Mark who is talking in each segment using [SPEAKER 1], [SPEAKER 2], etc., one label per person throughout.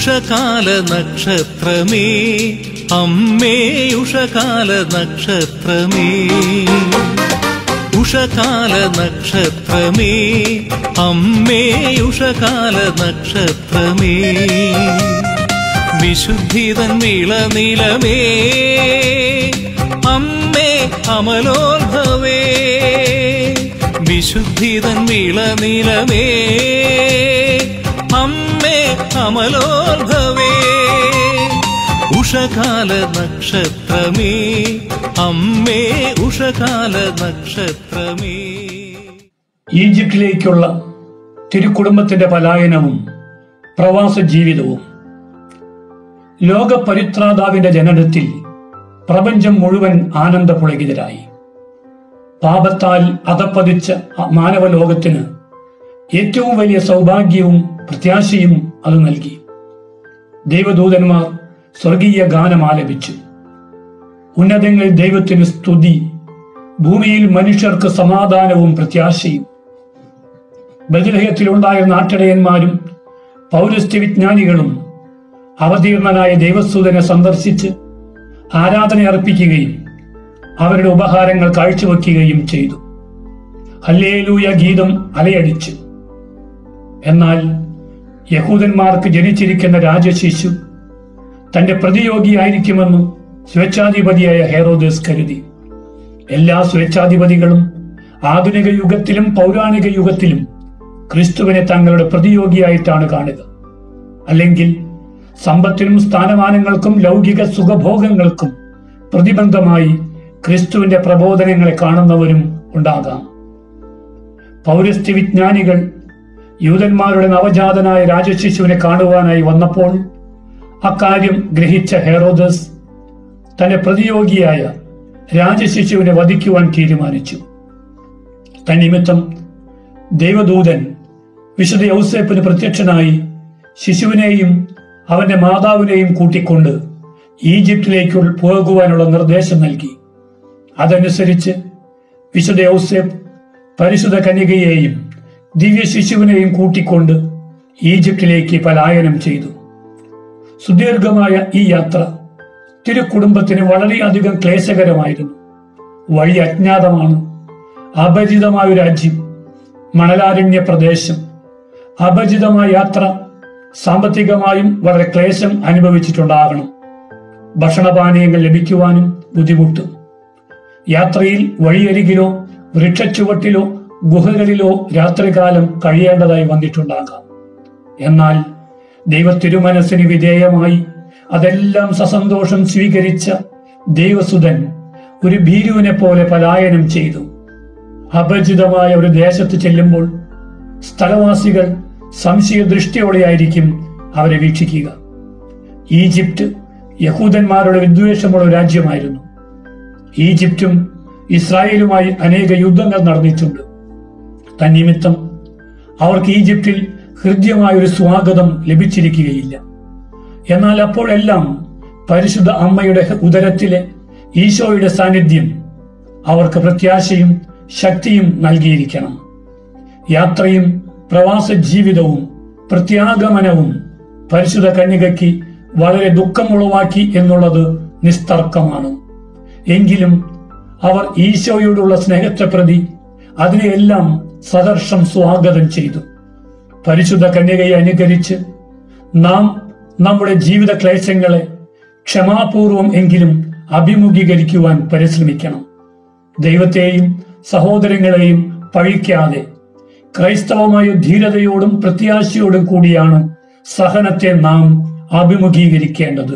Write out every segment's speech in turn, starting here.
[SPEAKER 1] ഉഷകാല നക്ഷത്രമേ അമ്മേ ഉഷകാല നക്ഷത്രമേ ഉഷകാല നക്ഷത്രമേ അമ്മേ ഉഷകാല നക്ഷത്രമേ വിശുദ്ധിതൻ നീളനിലമേ അമ്മേ അമലോത്ഭവേ വിശുദ്ധിതൻ നീളനിലമേ അമ്മേ അമലോത്ഭവേ ഉഷകാല നക്ഷത്രമേ അമ്മേ ഉഷകാല നക്ഷത്രമേ
[SPEAKER 2] ഈജിപ്തിലേക്കുള്ള തിരുക്കുടുംബത്തിന്റെ പലായനവും പ്രവാസ ജീവിതവും ലോക പരിത്രാതാവിന്റെ ജനനത്തിൽ പ്രപഞ്ചം മുഴുവൻ ആനന്ദപുളകിതരായി പാപത്താൽ അധപ്പതിച്ച മാനവലോകത്തിന് ഏറ്റവും വലിയ സൗഭാഗ്യവും പ്രത്യാശയും അത് നൽകി ദൈവദൂതന്മാർ സ്വർഗീയ ഗാനം ആലപിച്ചു ഉന്നതങ്ങൾ ദൈവത്തിന് സ്തുതി ഭൂമിയിൽ മനുഷ്യർക്ക് സമാധാനവും പ്രത്യാശയും ബദലഹയത്തിലുണ്ടായ നാട്ടിടയന്മാരും പൗരസ്ത്യ വിജ്ഞാനികളും അവതീർണനായ ദൈവസൂതനെ സന്ദർശിച്ച് ആരാധന അർപ്പിക്കുകയും അവരുടെ ഉപഹാരങ്ങൾ കാഴ്ചവെക്കുകയും ചെയ്തു ഹല്ലേലൂയ ഗീതം അലയടിച്ചു എന്നാൽ യഹൂദന്മാർക്ക് ജനിച്ചിരിക്കുന്ന രാജശിശു തന്റെ പ്രതിയോഗിയായിരിക്കുമെന്ന് സ്വേച്ഛാധിപതിയായ ഹെറോദസ് കരുതി എല്ലാ സ്വേച്ഛാധിപതികളും ആധുനിക യുഗത്തിലും പൗരാണിക യുഗത്തിലും ക്രിസ്തുവിനെ തങ്ങളുടെ പ്രതിയോഗിയായിട്ടാണ് കാണുക അല്ലെങ്കിൽ സമ്പത്തിനും സ്ഥാനമാനങ്ങൾക്കും ലൗകിക സുഖഭോഗങ്ങൾക്കും പ്രതിബന്ധമായി ക്രിസ്തുവിന്റെ പ്രബോധനങ്ങളെ കാണുന്നവരും ഉണ്ടാകാം പൗരസ്ത്യ വിജ്ഞാനികൾ യൂതന്മാരുടെ നവജാതനായ രാജശിശുവിനെ കാണുവാനായി വന്നപ്പോൾ അക്കാര്യം ഗ്രഹിച്ച ഹെറോദസ് തന്റെ പ്രതിയോഗിയായ രാജശിശുവിനെ വധിക്കുവാൻ തീരുമാനിച്ചു തന്നിമിത്തം ദൈവദൂതൻ വിശുദ്ധ യൗസേപ്പിന് പ്രത്യക്ഷനായി ശിശുവിനെയും അവന്റെ മാതാവിനെയും കൂട്ടിക്കൊണ്ട് ഈജിപ്തിലേക്ക് പോകുവാനുള്ള നിർദ്ദേശം നൽകി അതനുസരിച്ച് വിശുദ്ധ യൗസേപ്പ് പരിശുദ്ധ കന്യകയെയും ദിവ്യ ശിശുവിനെയും കൂട്ടിക്കൊണ്ട് ഈജിപ്തിലേക്ക് പലായനം ചെയ്തു സുദീർഘമായ ഈ യാത്ര തിരുക്കുടുംബത്തിന് വളരെയധികം ക്ലേശകരമായിരുന്നു വഴി അജ്ഞാതമാണ് അപരിചിതമായ ഒരു രാജ്യം മണലാരണ്യ പ്രദേശം അപരിചിതമായ യാത്ര സാമ്പത്തികമായും വളരെ ക്ലേശം അനുഭവിച്ചിട്ടുണ്ടാകണം ഭക്ഷണപാനീയങ്ങൾ ലഭിക്കുവാനും ബുദ്ധിമുട്ട് യാത്രയിൽ വഴിയരികിലോ വൃക്ഷച്ചുവട്ടിലോ ഗുഹകളിലോ രാത്രികാലം കഴിയേണ്ടതായി വന്നിട്ടുണ്ടാകാം എന്നാൽ ദൈവ തിരുമനസ്സിന് വിധേയമായി അതെല്ലാം സസന്തോഷം സ്വീകരിച്ച ദൈവസുതൻ ഒരു ഭീരുവിനെ പോലെ പലായനം ചെയ്തു അപരിചിതമായ ഒരു ദേശത്ത് ചെല്ലുമ്പോൾ സ്ഥലവാസികൾ സംശയദൃഷ്ടിയോടെയായിരിക്കും അവരെ വീക്ഷിക്കുക ഈജിപ്ത് യഹൂദന്മാരുടെ വിദ്വേഷമുള്ള ഒരു രാജ്യമായിരുന്നു ഈജിപ്തും ഇസ്രായേലുമായി അനേക യുദ്ധങ്ങൾ നടന്നിട്ടുണ്ട് തന്നിമിത്തം അവർക്ക് ഈജിപ്തിൽ ഹൃദ്യമായ ഒരു സ്വാഗതം ലഭിച്ചിരിക്കുകയില്ല എന്നാൽ അപ്പോഴെല്ലാം പരിശുദ്ധ അമ്മയുടെ ഉദരത്തിലെ ഈശോയുടെ സാന്നിധ്യം അവർക്ക് പ്രത്യാശയും ശക്തിയും നൽകിയിരിക്കണം യാത്രയും പ്രവാസ ജീവിതവും പ്രത്യാഗമനവും പരിശുദ്ധ കന്യകയ്ക്ക് വളരെ ദുഃഖമുളവാക്കി എന്നുള്ളത് നിസ്തർക്കമാണ് എങ്കിലും അവർ ഈശോയോടുള്ള സ്നേഹത്തെ പ്രതി അതിനെയെല്ലാം സദർശം സ്വാഗതം ചെയ്തു പരിശുദ്ധ കന്യകയെ അനുകരിച്ച് നാം നമ്മുടെ ജീവിത ക്ലേശങ്ങളെ ക്ഷമാപൂർവം എങ്കിലും അഭിമുഖീകരിക്കുവാൻ പരിശ്രമിക്കണം ദൈവത്തെയും സഹോദരങ്ങളെയും പഴിക്കാതെ ക്രൈസ്തവമായ ധീരതയോടും പ്രത്യാശയോടും കൂടിയാണ് സഹനത്തെ നാം അഭിമുഖീകരിക്കേണ്ടത്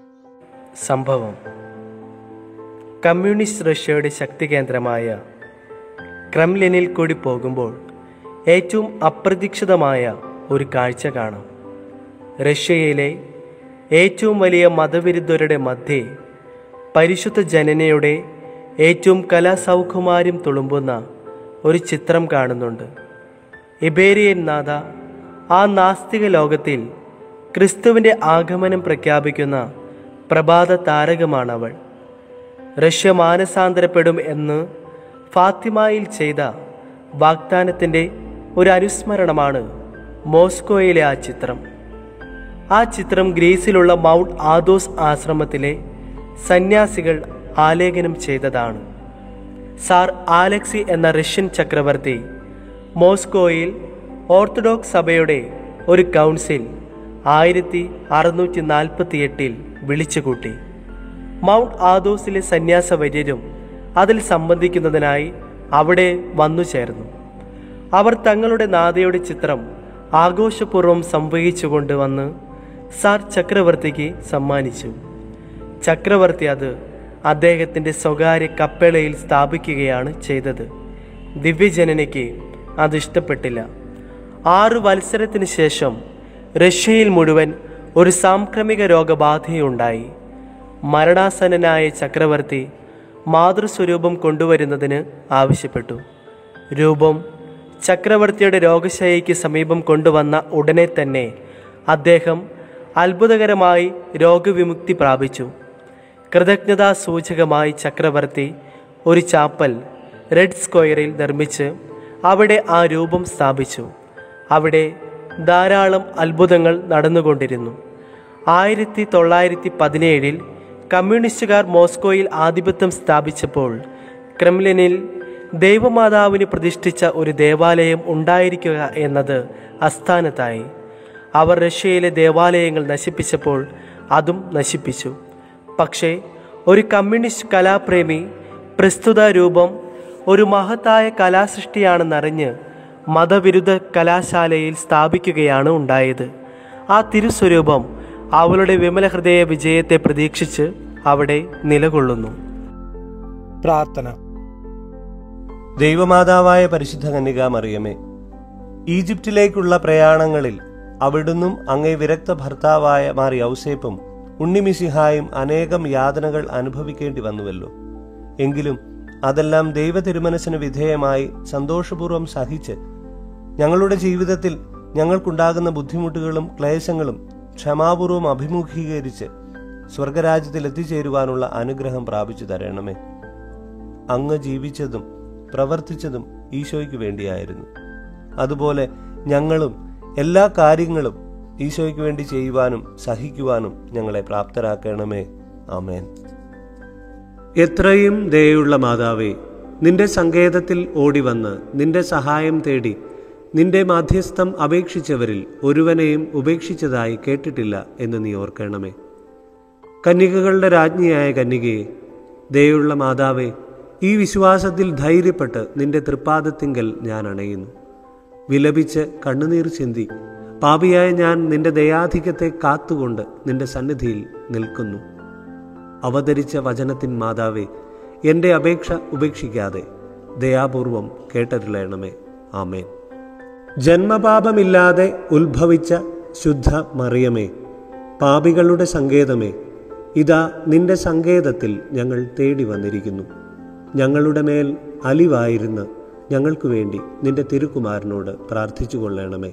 [SPEAKER 3] സംഭവം കമ്മ്യൂണിസ്റ്റ് റഷ്യയുടെ ശക്തി കേന്ദ്രമായ ക്രെംലിനിൽ കൂടി പോകുമ്പോൾ ഏറ്റവും അപ്രതീക്ഷിതമായ ഒരു കാഴ്ച കാണാം റഷ്യയിലെ ഏറ്റവും വലിയ മതവിരുദ്ധരുടെ മധ്യേ പരിശുദ്ധ ജനനയുടെ ഏറ്റവും കലാസൗകുമാര്യം തുളുമ്പുന്ന ഒരു ചിത്രം കാണുന്നുണ്ട് ഇബേരിയൻ നാഥ ആ നാസ്തിക ലോകത്തിൽ ക്രിസ്തുവിൻ്റെ ആഗമനം പ്രഖ്യാപിക്കുന്ന പ്രഭാത താരകമാണവൾ റഷ്യ മാനസാന്തരപ്പെടും എന്ന് ഫാത്തിമയിൽ ചെയ്ത വാഗ്ദാനത്തിൻ്റെ ഒരു അനുസ്മരണമാണ് മോസ്കോയിലെ ആ ചിത്രം ആ ചിത്രം ഗ്രീസിലുള്ള മൗണ്ട് ആദോസ് ആശ്രമത്തിലെ സന്യാസികൾ ആലേഖനം ചെയ്തതാണ് സാർ ആലക്സി എന്ന റഷ്യൻ ചക്രവർത്തി മോസ്കോയിൽ ഓർത്തഡോക്സ് സഭയുടെ ഒരു കൗൺസിൽ ആയിരത്തി അറുന്നൂറ്റി നാൽപ്പത്തി എട്ടിൽ വിളിച്ചുകൂട്ടി മൗണ്ട് ആദോസിലെ സന്യാസ വര്യരും അതിൽ സംബന്ധിക്കുന്നതിനായി അവിടെ വന്നു ചേർന്നു അവർ തങ്ങളുടെ നാഥയുടെ ചിത്രം ആഘോഷപൂർവ്വം സംവഹിച്ചുകൊണ്ട് വന്ന് സാർ ചക്രവർത്തിക്ക് സമ്മാനിച്ചു ചക്രവർത്തി അത് അദ്ദേഹത്തിൻ്റെ സ്വകാര്യ കപ്പേളയിൽ സ്ഥാപിക്കുകയാണ് ചെയ്തത് ദിവ്യജനനയ്ക്ക് അത് ഇഷ്ടപ്പെട്ടില്ല ആറു വത്സരത്തിന് ശേഷം റഷ്യയിൽ മുഴുവൻ ഒരു സാംക്രമിക രോഗബാധയുണ്ടായി മരണാസന്നനായ ചക്രവർത്തി മാതൃസ്വരൂപം കൊണ്ടുവരുന്നതിന് ആവശ്യപ്പെട്ടു രൂപം ചക്രവർത്തിയുടെ രോഗശയ്യയ്ക്ക് സമീപം കൊണ്ടുവന്ന ഉടനെ തന്നെ അദ്ദേഹം അത്ഭുതകരമായി രോഗവിമുക്തി പ്രാപിച്ചു കൃതജ്ഞതാ സൂചകമായി ചക്രവർത്തി ഒരു ചാപ്പൽ റെഡ് സ്ക്വയറിൽ നിർമ്മിച്ച് അവിടെ ആ രൂപം സ്ഥാപിച്ചു അവിടെ ധാരാളം അത്ഭുതങ്ങൾ നടന്നുകൊണ്ടിരുന്നു ആയിരത്തി തൊള്ളായിരത്തി പതിനേഴിൽ കമ്മ്യൂണിസ്റ്റുകാർ മോസ്കോയിൽ ആധിപത്യം സ്ഥാപിച്ചപ്പോൾ ക്രെംലിനിൽ ദൈവമാതാവിന് പ്രതിഷ്ഠിച്ച ഒരു ദേവാലയം ഉണ്ടായിരിക്കുക എന്നത് അസ്ഥാനത്തായി അവർ റഷ്യയിലെ ദേവാലയങ്ങൾ നശിപ്പിച്ചപ്പോൾ അതും നശിപ്പിച്ചു പക്ഷേ ഒരു കമ്മ്യൂണിസ്റ്റ് കലാപ്രേമി പ്രസ്തുത രൂപം ഒരു മഹത്തായ കലാസൃഷ്ടിയാണെന്നറിഞ്ഞ് മതവിരുദ്ധ കലാശാലയിൽ സ്ഥാപിക്കുകയാണ് ഉണ്ടായത് ആ തിരുസ്വരൂപം അവളുടെ വിമലഹൃദയ വിജയത്തെ പ്രതീക്ഷിച്ച് അവിടെ നിലകൊള്ളുന്നു
[SPEAKER 4] പ്രാർത്ഥന
[SPEAKER 5] ദൈവമാതാവായ പരിശുദ്ധ കന്യക മറിയമേ ഈജിപ്തിലേക്കുള്ള പ്രയാണങ്ങളിൽ അവിടുന്നും അങ്ങേ വിരക്ത ഭർത്താവായ മാറി ഔസേപ്പും ഉണ്ണിമിസിഹായും അനേകം യാതനകൾ അനുഭവിക്കേണ്ടി വന്നുവല്ലോ എങ്കിലും അതെല്ലാം ദൈവ തിരുമനസ്സിന് വിധേയമായി സന്തോഷപൂർവ്വം സഹിച്ച് ഞങ്ങളുടെ ജീവിതത്തിൽ ഞങ്ങൾക്കുണ്ടാകുന്ന ബുദ്ധിമുട്ടുകളും ക്ലേശങ്ങളും ക്ഷമാപൂർവം അഭിമുഖീകരിച്ച് സ്വർഗരാജ്യത്തിൽ എത്തിച്ചേരുവാനുള്ള അനുഗ്രഹം പ്രാപിച്ചു തരണമേ അങ്ങ് ജീവിച്ചതും പ്രവർത്തിച്ചതും ഈശോയ്ക്ക് വേണ്ടിയായിരുന്നു അതുപോലെ ഞങ്ങളും എല്ലാ കാര്യങ്ങളും ഈശോയ്ക്ക് വേണ്ടി ചെയ്യുവാനും സഹിക്കുവാനും ഞങ്ങളെ പ്രാപ്തരാക്കണമേ ആമേൻ എത്രയും ദയുള്ള മാതാവേ നിന്റെ സങ്കേതത്തിൽ ഓടിവന്ന് നിന്റെ സഹായം തേടി നിന്റെ മാധ്യസ്ഥം അപേക്ഷിച്ചവരിൽ ഒരുവനെയും ഉപേക്ഷിച്ചതായി കേട്ടിട്ടില്ല എന്ന് നീ ഓർക്കണമേ കന്യകകളുടെ രാജ്ഞിയായ കന്യകയെ ദയുള്ള മാതാവേ ഈ വിശ്വാസത്തിൽ ധൈര്യപ്പെട്ട് നിന്റെ തൃപ്പാദത്തിങ്കൽ ഞാൻ അണയുന്നു വിലപിച്ച് കണ്ണുനീർ ചിന്തി പാപിയായ ഞാൻ നിന്റെ ദയാധിക്യത്തെ കാത്തുകൊണ്ട് നിന്റെ സന്നിധിയിൽ നിൽക്കുന്നു അവതരിച്ച വചനത്തിൻ മാതാവേ എൻ്റെ അപേക്ഷ ഉപേക്ഷിക്കാതെ ദയാപൂർവം കേട്ടരുളയണമേ ആമേൻ ജന്മപാപമില്ലാതെ ഉത്ഭവിച്ച ശുദ്ധ മറിയമേ പാപികളുടെ സങ്കേതമേ ഇതാ നിന്റെ സങ്കേതത്തിൽ ഞങ്ങൾ തേടി വന്നിരിക്കുന്നു ഞങ്ങളുടെ മേൽ അലിവായിരുന്ന് ഞങ്ങൾക്കു വേണ്ടി നിന്റെ തിരുക്കുമാരനോട് പ്രാർത്ഥിച്ചു കൊള്ളണമേ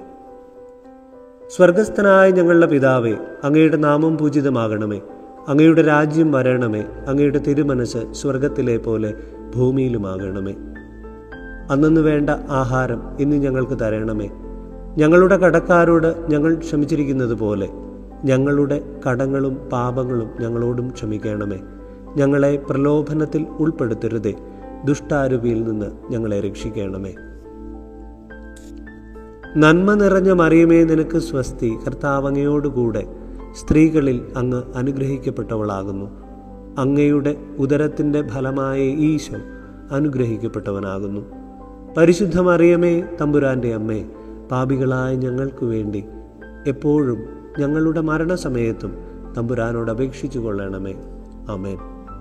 [SPEAKER 5] സ്വർഗസ്ഥനായ ഞങ്ങളുടെ പിതാവേ അങ്ങയുടെ നാമം പൂജിതമാകണമേ അങ്ങയുടെ രാജ്യം വരണമേ അങ്ങയുടെ തിരുമനസ് സ്വർഗത്തിലെ പോലെ ഭൂമിയിലുമാകണമേ അന്നു വേണ്ട ആഹാരം ഇന്ന് ഞങ്ങൾക്ക് തരണമേ ഞങ്ങളുടെ കടക്കാരോട് ഞങ്ങൾ ക്ഷമിച്ചിരിക്കുന്നത് പോലെ ഞങ്ങളുടെ കടങ്ങളും പാപങ്ങളും ഞങ്ങളോടും ക്ഷമിക്കണമേ ഞങ്ങളെ പ്രലോഭനത്തിൽ ഉൾപ്പെടുത്തരുതേ ദുഷ്ടാരൂപിയിൽ നിന്ന് ഞങ്ങളെ രക്ഷിക്കണമേ നന്മ നിറഞ്ഞ മറിയമേ നിനക്ക് സ്വസ്തി കർത്താവ് അങ്ങയോടുകൂടെ സ്ത്രീകളിൽ അങ്ങ് അനുഗ്രഹിക്കപ്പെട്ടവളാകുന്നു അങ്ങയുടെ ഉദരത്തിൻ്റെ ഫലമായ ഈശോ അനുഗ്രഹിക്കപ്പെട്ടവനാകുന്നു പരിശുദ്ധ മറിയമേ തമ്പുരാൻ്റെ അമ്മേ പാപികളായ ഞങ്ങൾക്ക് വേണ്ടി എപ്പോഴും ഞങ്ങളുടെ മരണസമയത്തും തമ്പുരാനോട് അപേക്ഷിച്ചു കൊള്ളണമേ ആമേൻ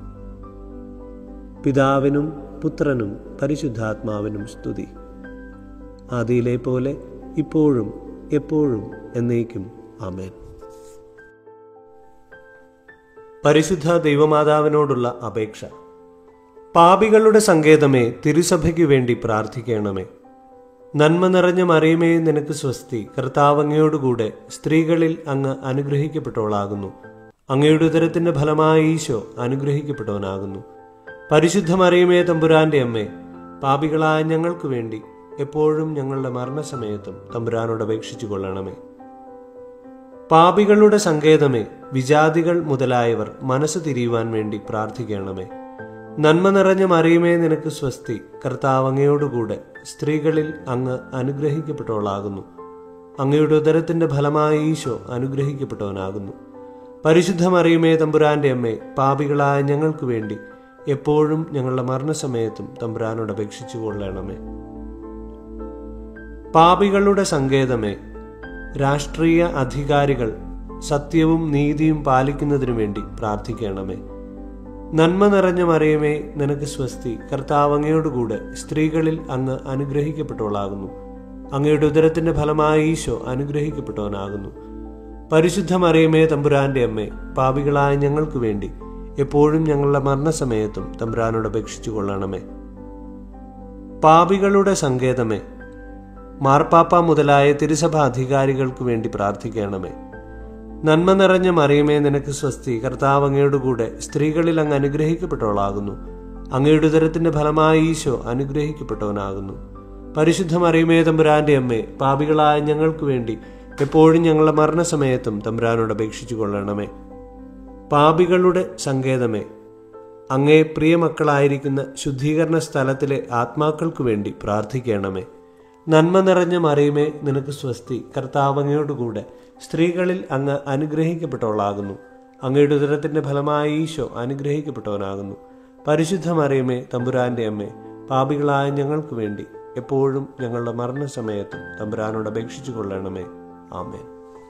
[SPEAKER 5] പിതാവിനും പുത്രനും പരിശുദ്ധാത്മാവിനും സ്തുതി ആദിയിലെ പോലെ ഇപ്പോഴും എപ്പോഴും എന്നേക്കും ആമേൻ പരിശുദ്ധ ദൈവമാതാവിനോടുള്ള അപേക്ഷ പാപികളുടെ സങ്കേതമേ തിരുസഭയ്ക്കു വേണ്ടി പ്രാർത്ഥിക്കണമേ നന്മ നിറഞ്ഞ മറിയമേ നിനക്ക് സ്വസ്തി കർത്താവ് അങ്ങയോടുകൂടെ സ്ത്രീകളിൽ അങ്ങ് അനുഗ്രഹിക്കപ്പെട്ടവളാകുന്നു അങ്ങയുടെ ഉദരത്തിന്റെ ഫലമായ ഈശോ അനുഗ്രഹിക്കപ്പെട്ടവനാകുന്നു പരിശുദ്ധ മറിയമേ തമ്പുരാന്റെ അമ്മേ പാപികളായ ഞങ്ങൾക്ക് വേണ്ടി എപ്പോഴും ഞങ്ങളുടെ മരണസമയത്തും തമ്പുരാനോട് അപേക്ഷിച്ചു കൊള്ളണമേ പാപികളുടെ സങ്കേതമേ വിജാതികൾ മുതലായവർ മനസ്സ് തിരിയുവാൻ വേണ്ടി പ്രാർത്ഥിക്കണമേ നന്മ നിറഞ്ഞ മറിയുമേ നിനക്ക് സ്വസ്തി കർത്താവ് അങ്ങയോടുകൂടെ സ്ത്രീകളിൽ അങ്ങ് അനുഗ്രഹിക്കപ്പെട്ടവളാകുന്നു അങ്ങയുടെ ഉദരത്തിന്റെ ഫലമായ ഈശോ അനുഗ്രഹിക്കപ്പെട്ടവനാകുന്നു പരിശുദ്ധ മറിയുമേ തമ്പുരാന്റെ അമ്മേ പാപികളായ ഞങ്ങൾക്ക് വേണ്ടി എപ്പോഴും ഞങ്ങളുടെ മരണസമയത്തും തമ്പുരാനോട് അപേക്ഷിച്ചു കൊള്ളണമേ പാപികളുടെ സങ്കേതമേ രാഷ്ട്രീയ അധികാരികൾ സത്യവും നീതിയും പാലിക്കുന്നതിനു വേണ്ടി പ്രാർത്ഥിക്കണമേ നന്മ നിറഞ്ഞ മറിയമേ നിനക്ക് സ്വസ്തി കർത്താവ് അങ്ങയോടുകൂടെ സ്ത്രീകളിൽ അങ്ങ് അനുഗ്രഹിക്കപ്പെട്ടവളാകുന്നു അങ്ങയുടെ ഉദരത്തിന്റെ ഫലമായ ഈശോ അനുഗ്രഹിക്കപ്പെട്ടവനാകുന്നു പരിശുദ്ധ മറിയമേ തമ്പുരാന്റെ അമ്മേ പാപികളായ ഞങ്ങൾക്ക് വേണ്ടി എപ്പോഴും ഞങ്ങളുടെ മരണസമയത്തും തമ്പുരാനോട് അപേക്ഷിച്ചു കൊള്ളണമേ പാപികളുടെ സങ്കേതമേ മാർപ്പാപ്പ മുതലായ തിരുസഭ അധികാരികൾക്ക് വേണ്ടി പ്രാർത്ഥിക്കണമേ നന്മ നിറഞ്ഞ മറിയമേ നിനക്ക് സ്വസ്തി കർത്താവ് അങ്ങയുടെ കൂടെ സ്ത്രീകളിൽ അങ്ങ് അനുഗ്രഹിക്കപ്പെട്ടവളാകുന്നു അങ്ങയുടെ ഉദരത്തിന്റെ ഫലമായ ഈശോ അനുഗ്രഹിക്കപ്പെട്ടവനാകുന്നു പരിശുദ്ധ മറിയമേ തമ്പുരാന്റെ അമ്മേ പാപികളായ ഞങ്ങൾക്ക് വേണ്ടി എപ്പോഴും ഞങ്ങളുടെ മരണസമയത്തും തമ്പുരാനോട് അപേക്ഷിച്ചു കൊള്ളണമേ പാപികളുടെ സങ്കേതമേ അങ്ങേ പ്രിയമക്കളായിരിക്കുന്ന ശുദ്ധീകരണ സ്ഥലത്തിലെ ആത്മാക്കൾക്ക് വേണ്ടി പ്രാർത്ഥിക്കണമേ നന്മ നിറഞ്ഞ മറിയുമേ നിനക്ക് സ്വസ്തി കർത്താവ് അങ്ങയോടുകൂടെ സ്ത്രീകളിൽ അങ്ങ് അനുഗ്രഹിക്കപ്പെട്ടവളാകുന്നു അങ്ങയുടെ ഉദരത്തിന്റെ ഫലമായ ഈശോ അനുഗ്രഹിക്കപ്പെട്ടവനാകുന്നു പരിശുദ്ധ മറിയമേ തമ്പുരാന്റെ അമ്മേ പാപികളായ ഞങ്ങൾക്ക് വേണ്ടി എപ്പോഴും ഞങ്ങളുടെ മരണസമയത്തും തമ്പുരാനോട് അപേക്ഷിച്ചു കൊള്ളണമേ ആമേൻ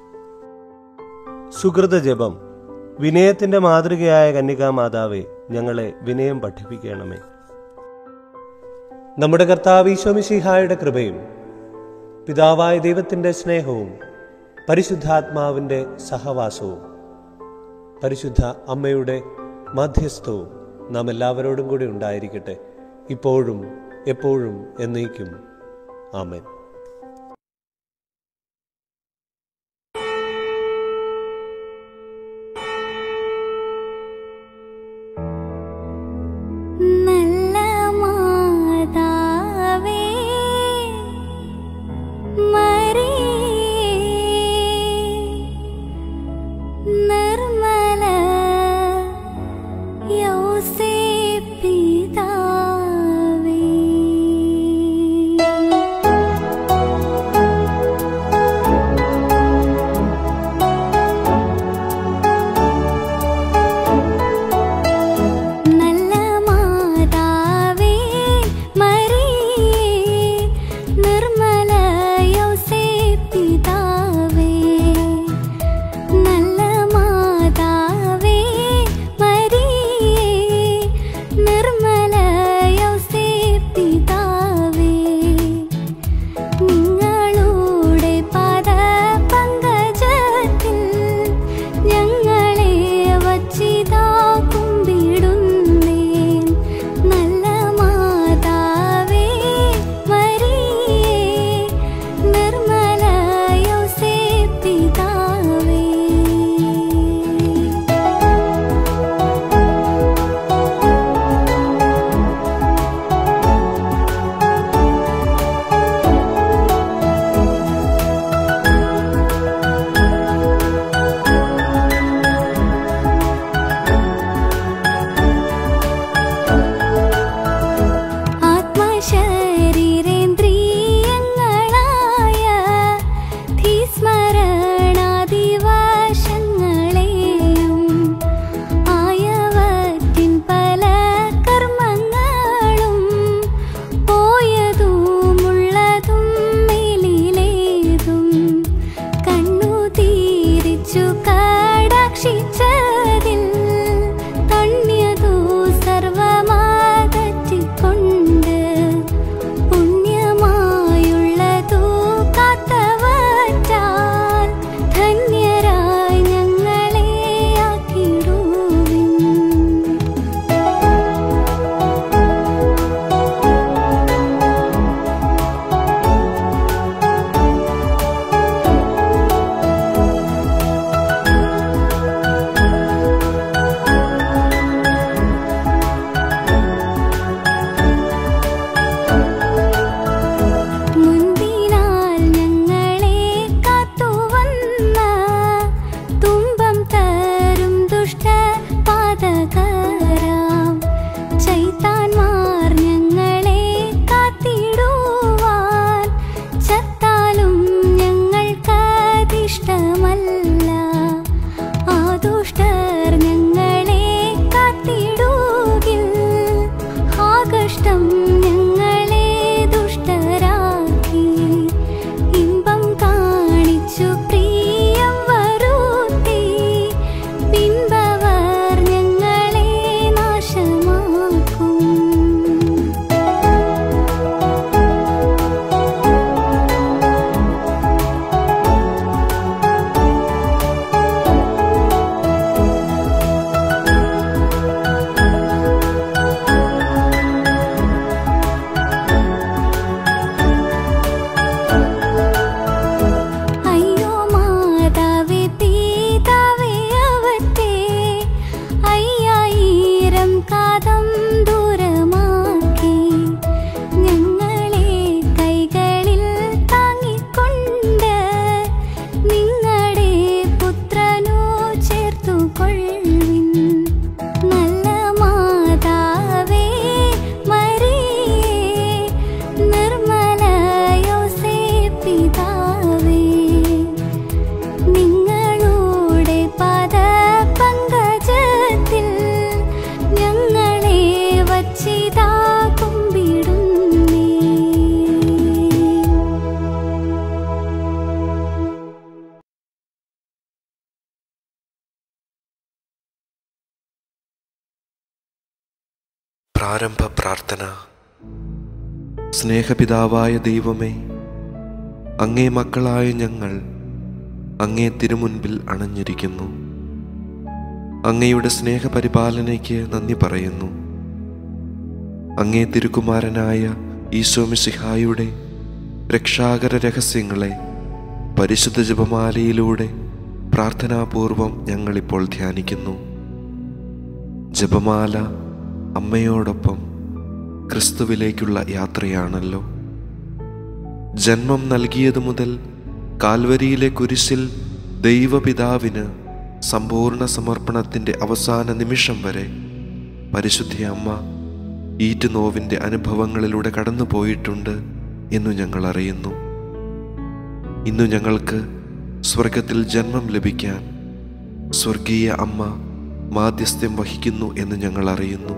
[SPEAKER 5] സുഹൃത ജപം വിനയത്തിന്റെ മാതൃകയായ കന്യകാമാതാവെ ഞങ്ങളെ വിനയം പഠിപ്പിക്കണമേ നമ്മുടെ കർത്താവ് ഈശോമിശിഹായുടെ കൃപയും പിതാവായ ദൈവത്തിന്റെ സ്നേഹവും പരിശുദ്ധാത്മാവിന്റെ സഹവാസവും പരിശുദ്ധ അമ്മയുടെ മധ്യസ്ഥവും നാം എല്ലാവരോടും കൂടി ഉണ്ടായിരിക്കട്ടെ ഇപ്പോഴും എപ്പോഴും എന്നേക്കും ആമേൻ
[SPEAKER 6] നല്ല മാതാവേ മറിയേ നിർമ്മല യോസേപ്പിതാവേ
[SPEAKER 7] ആരംഭ പ്രാർത്ഥന സ്നേഹപിതാവായ ദൈവമേ അങ്ങേ മക്കളായ ഞങ്ങൾ അങ്ങേ തിരുമുൻപിൽ അണഞ്ഞിരിക്കുന്നു അങ്ങയുടെ സ്നേഹപരിപാലനയ്ക്ക് നന്ദി പറയുന്നു അങ്ങേ തിരുക്കുമാരനായ ഈശോമിശിഹായുടെ രക്ഷാകര രഹസ്യങ്ങളെ പരിശുദ്ധ ജപമാലയിലൂടെ പ്രാർത്ഥനാപൂർവം ഞങ്ങളിപ്പോൾ ധ്യാനിക്കുന്നു ജപമാല അമ്മയോടൊപ്പം ക്രിസ്തുവിലേക്കുള്ള യാത്രയാണല്ലോ ജന്മം നൽകിയതു മുതൽ കാൽവരിയിലെ കുരിശിൽ ദൈവപിതാവിന് സമ്പൂർണ്ണ സമർപ്പണത്തിൻ്റെ അവസാന നിമിഷം വരെ പരിശുദ്ധ അമ്മ ഈറ്റുനോവിൻ്റെ അനുഭവങ്ങളിലൂടെ കടന്നുപോയിട്ടുണ്ട് എന്നു ഞങ്ങൾ അറിയുന്നു ഇന്നു ഞങ്ങൾക്ക് സ്വർഗത്തിൽ ജന്മം ലഭിക്കാൻ സ്വർഗീയ അമ്മ മാധ്യസ്ഥ്യം വഹിക്കുന്നു എന്ന് ഞങ്ങൾ അറിയുന്നു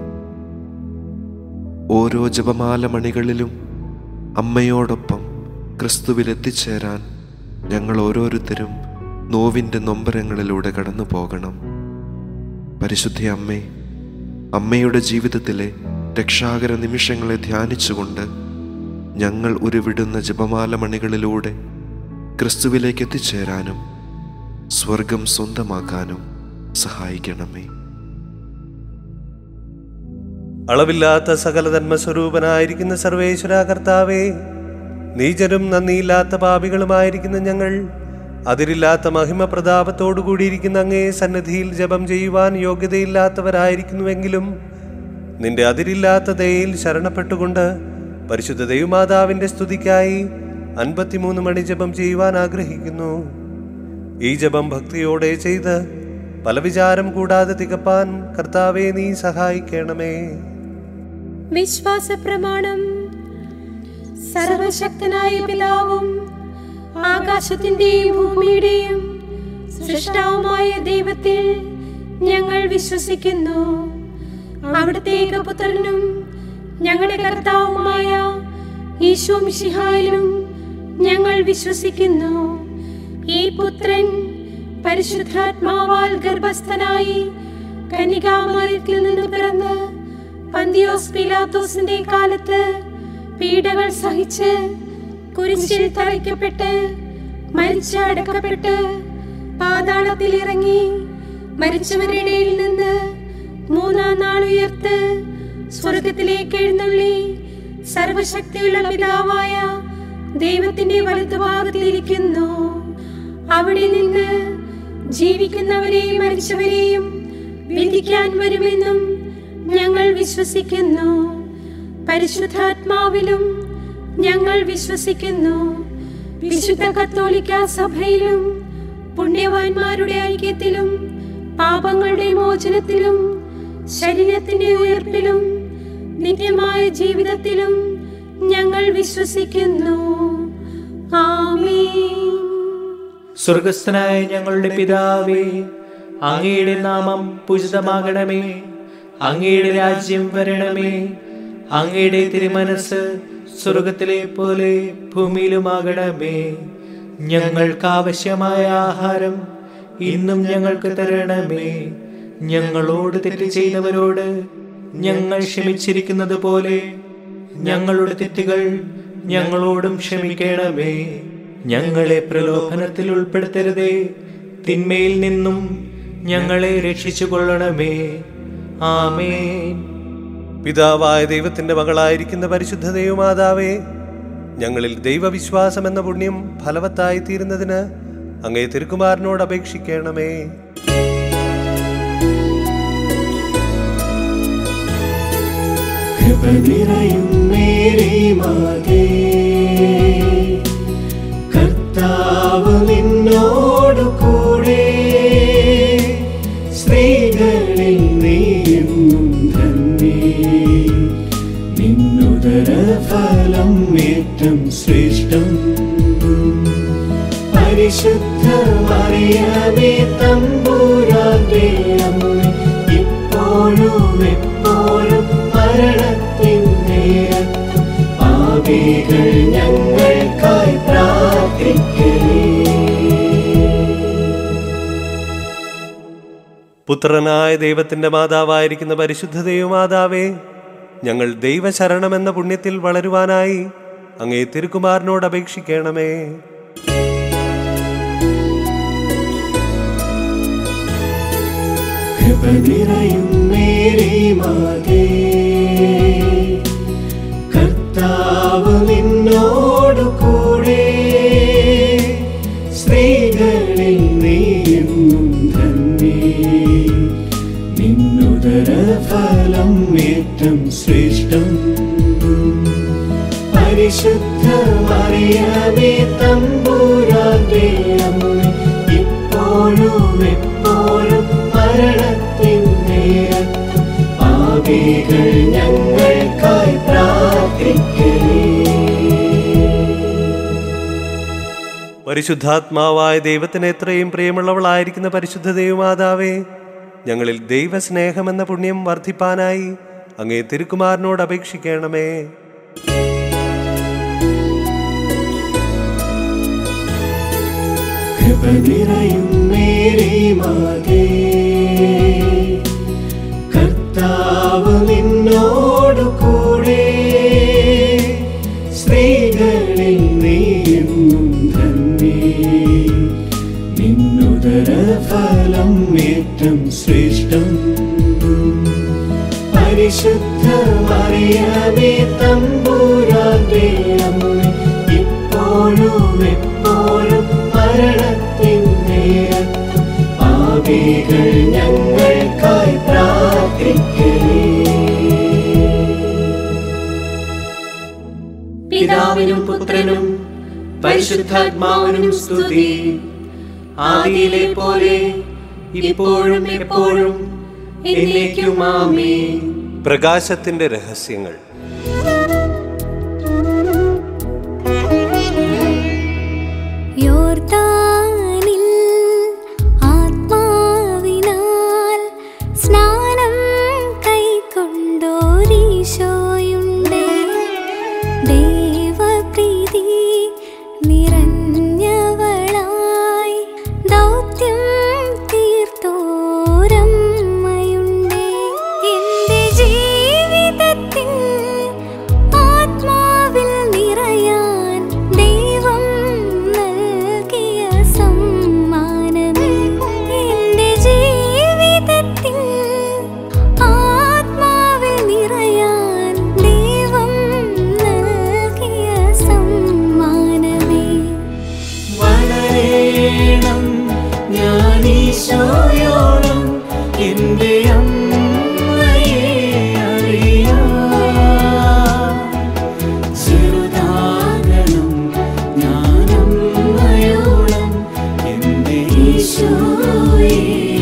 [SPEAKER 7] ഓരോ ജപമാല മണികളിലും അമ്മയോടൊപ്പം ക്രിസ്തുവിൽ എത്തിച്ചേരാൻ ഞങ്ങൾ ഓരോരുത്തരും നോവിൻ്റെ നൊമ്പരങ്ങളിലൂടെ കടന്നു പോകണം പരിശുദ്ധ അമ്മേ അമ്മയുടെ ജീവിതത്തിലെ രക്ഷാകര നിമിഷങ്ങളെ ധ്യാനിച്ചുകൊണ്ട് ഞങ്ങൾ ഉരുവിടുന്ന ജപമാല മണികളിലൂടെ ക്രിസ്തുവിലേക്ക് എത്തിച്ചേരാനും സ്വർഗം സ്വന്തമാക്കാനും സഹായിക്കണമേ
[SPEAKER 5] അളവില്ലാത്ത സകല ധർമ്മസ്വരൂപനായിരിക്കുന്ന സർവേശ്വര കർത്താവേ നീചരും നന്ദിയില്ലാത്ത പാപികളുമായിരിക്കുന്ന ഞങ്ങൾ അതിരില്ലാത്ത മഹിമ പ്രതാപത്തോടു കൂടിയിരിക്കുന്ന അങ്ങേ സന്നിധിയിൽ ജപം ചെയ്യുവാൻ യോഗ്യതയില്ലാത്തവരായിരിക്കുന്നുവെങ്കിലും നിന്റെ അതിരില്ലാത്ത ദയയിൽ ശരണപ്പെട്ടുകൊണ്ട് പരിശുദ്ധ ദൈവമാതാവിന്റെ സ്തുതിക്കായി അൻപത്തിമൂന്ന് മണി ജപം ചെയ്യുവാൻ ആഗ്രഹിക്കുന്നു ഈ ജപം ഭക്തിയോടെ ചെയ്ത് പല വിചാരം കൂടാതെ തികപ്പാൻ കർത്താവെ നീ സഹായിക്കണമേ
[SPEAKER 8] വിശ്വാസ പ്രമാണം സർവശക്തനായ പിതാവും ആകാശത്തിന്റെയും ഭൂമിയുടെയും സൃഷ്ടാവുമായ ദൈവത്തിൽ ഞങ്ങൾ വിശ്വസിക്കുന്നു അവിടുത്തെ ഏകപുത്രനും ഞങ്ങളുടെ കർത്താവുമായ ഈശോ മിശിഹായിലും ഞങ്ങൾ വിശ്വസിക്കുന്നു ഈ പുത്രൻ പരിശുദ്ധാത്മാവാൽ ഗർഭസ്ഥനായി കനികാമരത്തിൽ നിന്ന് പിറന്ന് പന്തിയോസ് പിലാത്തോസിന്റെ കാലത്ത് പീഡകൾ സഹിച്ച് കുരിശിൽ തറയ്ക്കപ്പെട്ട് മരിച്ച് അടക്കപ്പെട്ട് പാതാളത്തിൽ ഇറങ്ങി മരിച്ചവരുടെ ഇടയിൽ നിന്ന് മൂന്നാം നാൾ ഉയർത്ത് സ്വർഗത്തിലേക്ക് എഴുന്നള്ളി സർവശക്തിയുള്ള പിതാവായ ദൈവത്തിന്റെ വലതുഭാഗത്തിലിരിക്കുന്നു അവിടെ നിന്ന് ജീവിക്കുന്നവരെയും മരിച്ചവരെയും വിധിക്കാൻ വരുമെന്നും ഞങ്ങൾ വിശ്വസിക്കുന്നു പരിശുദ്ധാത്മാവിലും ഞങ്ങൾ വിശ്വസിക്കുന്നു വിശുദ്ധ കത്തോലിക്ക സഭയിലും പുണ്യവാന്മാരുടെ ഐക്യത്തിലും പാപങ്ങളുടെ മോചനത്തിലും ശരീരത്തിന്റെ ഉയർപ്പിലും നിത്യമായ ജീവിതത്തിലും ഞങ്ങൾ വിശ്വസിക്കുന്നു ആമേൻ
[SPEAKER 9] സ്വർഗസ്ഥനായ ഞങ്ങളുടെ പിതാവേ അങ്ങയുടെ നാമം പൂജിതമാകണമേ അങ്ങയുടെ രാജ്യം വരണമേ അങ്ങയുടെ തിരുമനസ് സ്വർഗത്തിലെ പോലെ ഭൂമിയിലുമാകണമേ ഞങ്ങൾക്ക് ആവശ്യമായ ആഹാരം ഇന്നും ഞങ്ങൾക്ക് തരണമേ ഞങ്ങളോട് തെറ്റ് ചെയ്തവരോട് ഞങ്ങൾ ക്ഷമിച്ചിരിക്കുന്നത് പോലെ ഞങ്ങളുടെ തെറ്റുകൾ ഞങ്ങളോടും ക്ഷമിക്കണമേ ഞങ്ങളെ പ്രലോഭനത്തിൽ ഉൾപ്പെടുത്തരുതേ തിന്മയിൽ നിന്നും ഞങ്ങളെ രക്ഷിച്ചു കൊള്ളണമേ ആമേൻ
[SPEAKER 5] പിതാവായ ദൈവത്തിന്റെ മകളായിരിക്കുന്ന പരിശുദ്ധ ദൈവമാതാവേ ഞങ്ങളിൽ ദൈവവിശ്വാസം എന്ന പുണ്യം ഫലവത്തായി തീരുന്നതിന് അങ്ങേ തിരുക്കുമാരനോട് അപേക്ഷിക്കണമേ
[SPEAKER 10] കർത്താവ് നിന്നോടു കൂടെ സ്ത്രീകളിൽ നീയെന്നും ധന്യേ നിന്നുദര ഫലം ഏറ്റം ശ്രേഷ്ഠം പരിശുദ്ധ മറിയമേ തമ്പൂരാന്റെ അമ്മ ഇപ്പോഴും എപ്പോഴും മരണത്തിൻ നേരത്തും പാപികൾ ഞങ്ങൾക്കായി പ്രാർത്ഥിക്കേ
[SPEAKER 5] പുത്രനായ ദൈവത്തിന്റെ മാതാവായിരിക്കുന്ന പരിശുദ്ധ ദൈവമാതാവേ ഞങ്ങൾ ദൈവശരണമെന്ന പുണ്യത്തിൽ വളരുവാനായി അങ്ങേ തിരുക്കുമാരനോട് അപേക്ഷിക്കണമേ
[SPEAKER 10] കൃപ നിറയും മേരി മാതേ കർത്താവ് നിന്നോടു കൂടെ സ്ത്രീകളിൽ നീയെന്നും ധന്യേ നിന്നുദര ഫലം ഏറ്റം ശ്രേഷ്ഠം പരിശുദ്ധ മറിയമേ തമ്പൂരാന്റെ അമ്മ ഇപ്പോഴും എപ്പോഴും മരണത്തിൻ നേരത്തും പാപികൾ ഞങ്ങൾക്കായി പ്രാർത്ഥിക്കേ
[SPEAKER 5] പരിശുദ്ധാത്മാവായ ദൈവത്തിന് എത്രയും പ്രിയമുള്ളവളായിരിക്കുന്ന പരിശുദ്ധ ദൈവമാതാവേ ഞങ്ങളിൽ ദൈവസ്നേഹമെന്ന പുണ്യം വർദ്ധിപ്പാനായി അങ്ങേ തിരുക്കുമാരനോട് അപേക്ഷിക്കണമേ
[SPEAKER 10] കൃപ നിറയും മേരി മാതേ കർത്താവ് നിന്നോടു കൂടെ സ്ത്രീകളിൽ നീയെന്നും ധന്യേ നിന്നുദര ഫലം ഏറ്റം ശ്രേഷ്ഠം പരിശുദ്ധ മറിയമേ തമ്പൂരാന്റെ അമ്മ ഇപ്പോഴും എപ്പോഴും മരണത്തിൻ നേരത്തും പാപികൾ ഞങ്ങൾക്കായി പ്രാർത്ഥിക്കേ
[SPEAKER 9] പിതാവിനും പുത്രനും പരിശുദ്ധാത്മാവിനും സ്തുതി ആദിയിലെ പോലെ ഇപ്പോഴും എപ്പോഴും എന്നേക്കും ആമേൻ
[SPEAKER 5] പ്രകാശത്തിന്റെ രഹസ്യങ്ങൾ
[SPEAKER 6] യോർദാനിൽ ആത്മാവിനാൽ സ്നാനം കൈക്കൊണ്ടോരീശോയുണ്ടേ ദേവപ്രീതി നിറഞ്ഞവളായി ദൗത്യം തീർത്തോരമ്മയുണ്ടേ എന്റെ ജീവിതത്തിൽ ആത്മാവിൽ നിറയാൻ ദൈവം നൽകിയ സമ്മാനമേ എന്റെ ജീവിതത്തിൽ ആത്മാവിൽ നിറയാൻ ദൈവം നൽകിയ സമ്മാനമേ
[SPEAKER 10] വളരേണം ഞാൻ ഈശോയോളം എൻ്റെ അമ്മയെ അറിയാം ചെറുതാകണം ഞാൻ അമ്മയോളം എൻ്റെ ഈശോയെ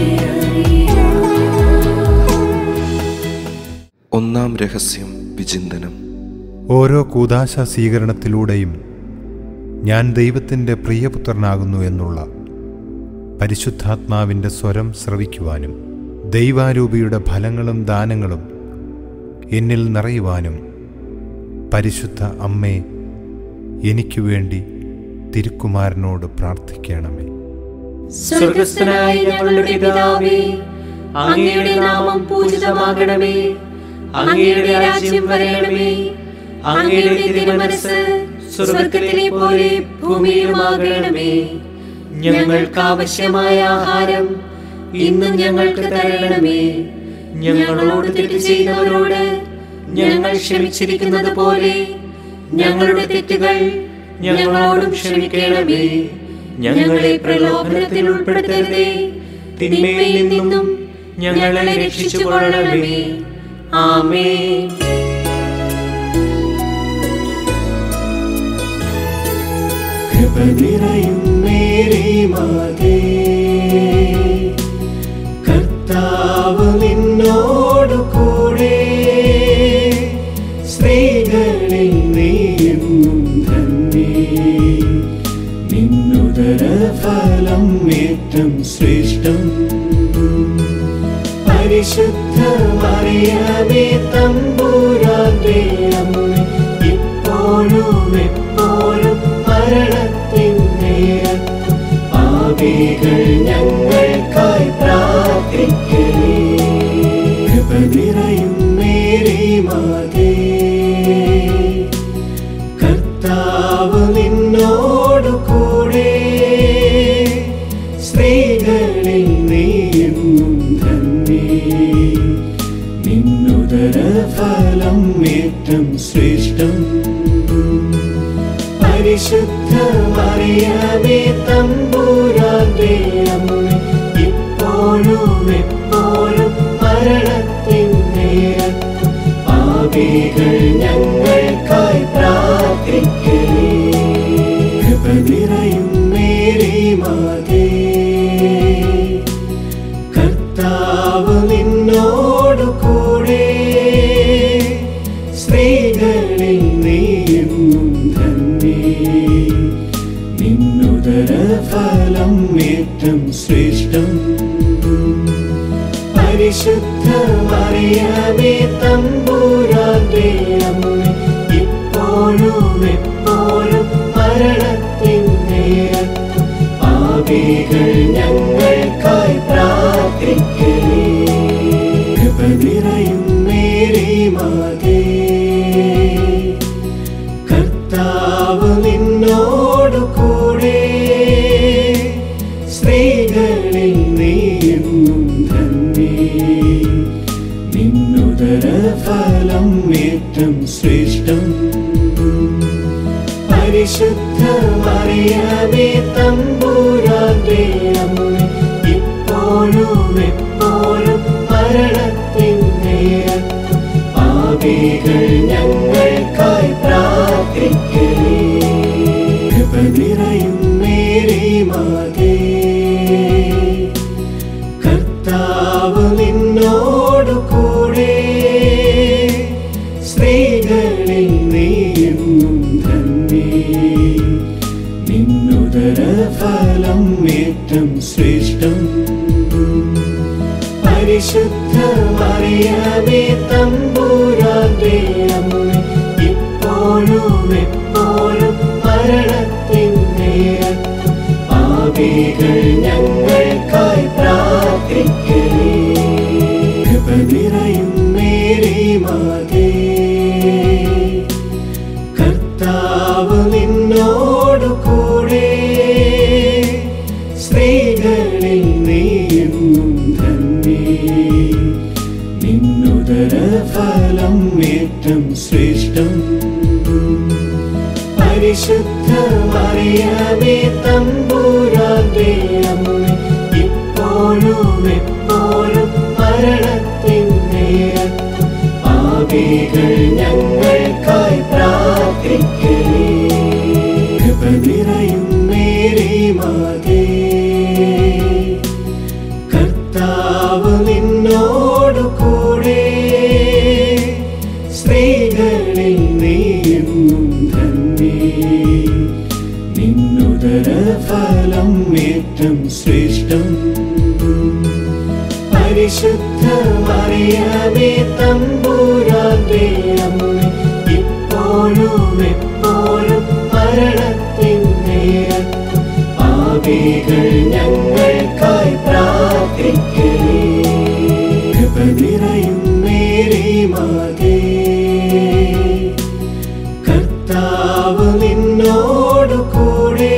[SPEAKER 10] അറിയാം
[SPEAKER 7] ഒന്നാം രഹസ്യം വിചിന്തനം
[SPEAKER 11] ഓരോ കൂതാശ സ്വീകരണത്തിലൂടെയും ഞാൻ ദൈവത്തിൻ്റെ പ്രിയപുത്രനാകുന്നു എന്നുള്ള പരിശുദ്ധാത്മാവിൻ്റെ സ്വരം ശ്രവിക്കുവാനും ദൈവാരൂപിയുടെ ഫലങ്ങളും ദാനങ്ങളും എന്നിൽ നിറയുവാനും പരിശുദ്ധ അമ്മേ എനിക്കു വേണ്ടി തിരുക്കുമാരനോട് പ്രാർത്ഥിക്കണമേ
[SPEAKER 9] സ്വർഗസ്ഥനായ ഞങ്ങളുടെ പിതാവേ അങ്ങയുടെ നാമം പൂജിതമാകണമേ അങ്ങയുടെ രാജ്യം വരണമേ അങ്ങയുടെ തിരുമനസ് സ്വർഗത്തിലെ പോലെ ഭൂമിയിലുമാകണമേ ഞങ്ങൾക്ക് ആവശ്യമായ ആഹാരം ഇന്നും ഞങ്ങൾക്ക് തരണമേ ഞങ്ങളോട് തെറ്റ് ചെയ്തവരോട് ഞങ്ങൾ ക്ഷമിച്ചിരിക്കുന്നത് പോലെ ഞങ്ങളുടെ തെറ്റുകൾ ഞങ്ങളോടും ക്ഷമിക്കണമേ ഞങ്ങളെ പ്രലോഭനത്തിൽ ഉൾപ്പെടുത്തരുതേ തിന്മയിൽ നിന്നും ഞങ്ങളെ രക്ഷിച്ചുകൊള്ളണമേ ആമേൻ
[SPEAKER 10] കൃപ നിറയും മേരി മാതേ കർത്താവ് നിന്നോടു കൂടെ സ്ത്രീകളിൽ നീയെന്നും ധന്യേ നിന്നുദര ഫലം ഏറ്റം ശ്രേഷ്ഠം പരിശുദ്ധ മറിയമേ തമ്പൂരാന്റെ അമ്മ ഇപ്പോഴും എപ്പോഴും മരണത്തിൻ നേരത്തും പാപികൾ ഞങ്ങൾക്കായി പ്രാർത്ഥിക്കേ കൃപ നിറയും മേരി മാതേ പരിശുദ്ധ മറിയമേ തമ്പുരാന്റെ അമ്മ ഇപ്പോഴും എപ്പോഴും മരണത്തിൻ നേരത്തും പാപികൾ ഞങ്ങൾക്കായി പ്രാർത്ഥിക്കേ കൃപ നിറയും മേരി മാതേ കർത്താവ് നിന്നോടു കൂടെ സ്ത്രീകളിൽ നീയെന്നും ധന്യേ നിന്നുദര ഫലം ഏറ്റം ശ്രേഷ്ഠം പരിശുദ്ധ മറിയമേ തമ്പുരാന്റെ അമ്മ ഇപ്പോഴും എപ്പോഴും മരണത്തിൻ നേരത്തും പാപികൾ ഞങ്ങൾക്കായി പ്രാർത്ഥിക്കേ കൃപ നിറയും മേരി മാതേ കർത്താവ് നിന്നോടു കൂടെ സ്ത്രീകളിൽ നീയെന്നും ധന്യേ നിന്നുദര ഫലം ഏറ്റം ശ്രേഷ്ഠം പരിശുദ്ധ മറിയമേ തമ്പുരാന്റെ അമ്മ ഇപ്പോഴും എപ്പോഴും മരണത്തിൻ നേരത്തും പാപികൾ ഞങ്ങൾക്കായി പ്രാർത്ഥിക്കേ കൃപ നിറയും മേരി മാതേ കർത്താവ് നിന്നോടു കൂടെ സ്ത്രീകളിൽ നീയെന്നും ധന്യേ നിന്നുദര ഫലം ഏറ്റം ശ്രേഷ്ഠം പരിശുദ്ധ മറിയമേ തമ്പുരാന്റെ അമ്മ ഇപ്പോഴും എപ്പോഴും മരണത്തിൻ നേരത്തും പാപികൾ ഞങ്ങൾക്കായി പ്രാർത്ഥിക്കേ കൃപ നിറയും മേരി മാതേ കർത്താവ് നിന്നോടു കൂടെ സ്ത്രീകളിൽ നീയെന്നും ധന്യേ നിന്നുദര ഫലം ഏറ്റം ശ്രേഷ്ഠം പരിശുദ്ധ മറിയമേ തമ്പുരാന്റെ അമ്മ ഇപ്പോഴും എപ്പോഴും മരണത്തിൻ നേരത്തും പാപികൾ ഞങ്ങൾക്കായി പ്രാർത്ഥിക്കേ കൃപ നിറയും മേരി മാതേ കർത്താവ് നിന്നോടു കൂടെ സ്ത്രീകളിൽ നീയെന്നും ധന്യേ നിന്നുദര ഫലം ഏറ്റം ശ്രേഷ്ഠം പരിശുദ്ധ മറിയമേ തമ്പുരാന്റെ അമ്മ ഇപ്പോഴും എപ്പോഴും മരണത്തിൻ നേരത്തും പാപികൾ ഞങ്ങൾക്കായി പ്രാർത്ഥിക്കേ കൃപ നിറയും മേരി മാതേ കർത്താവ് നിന്നോടു കൂടെ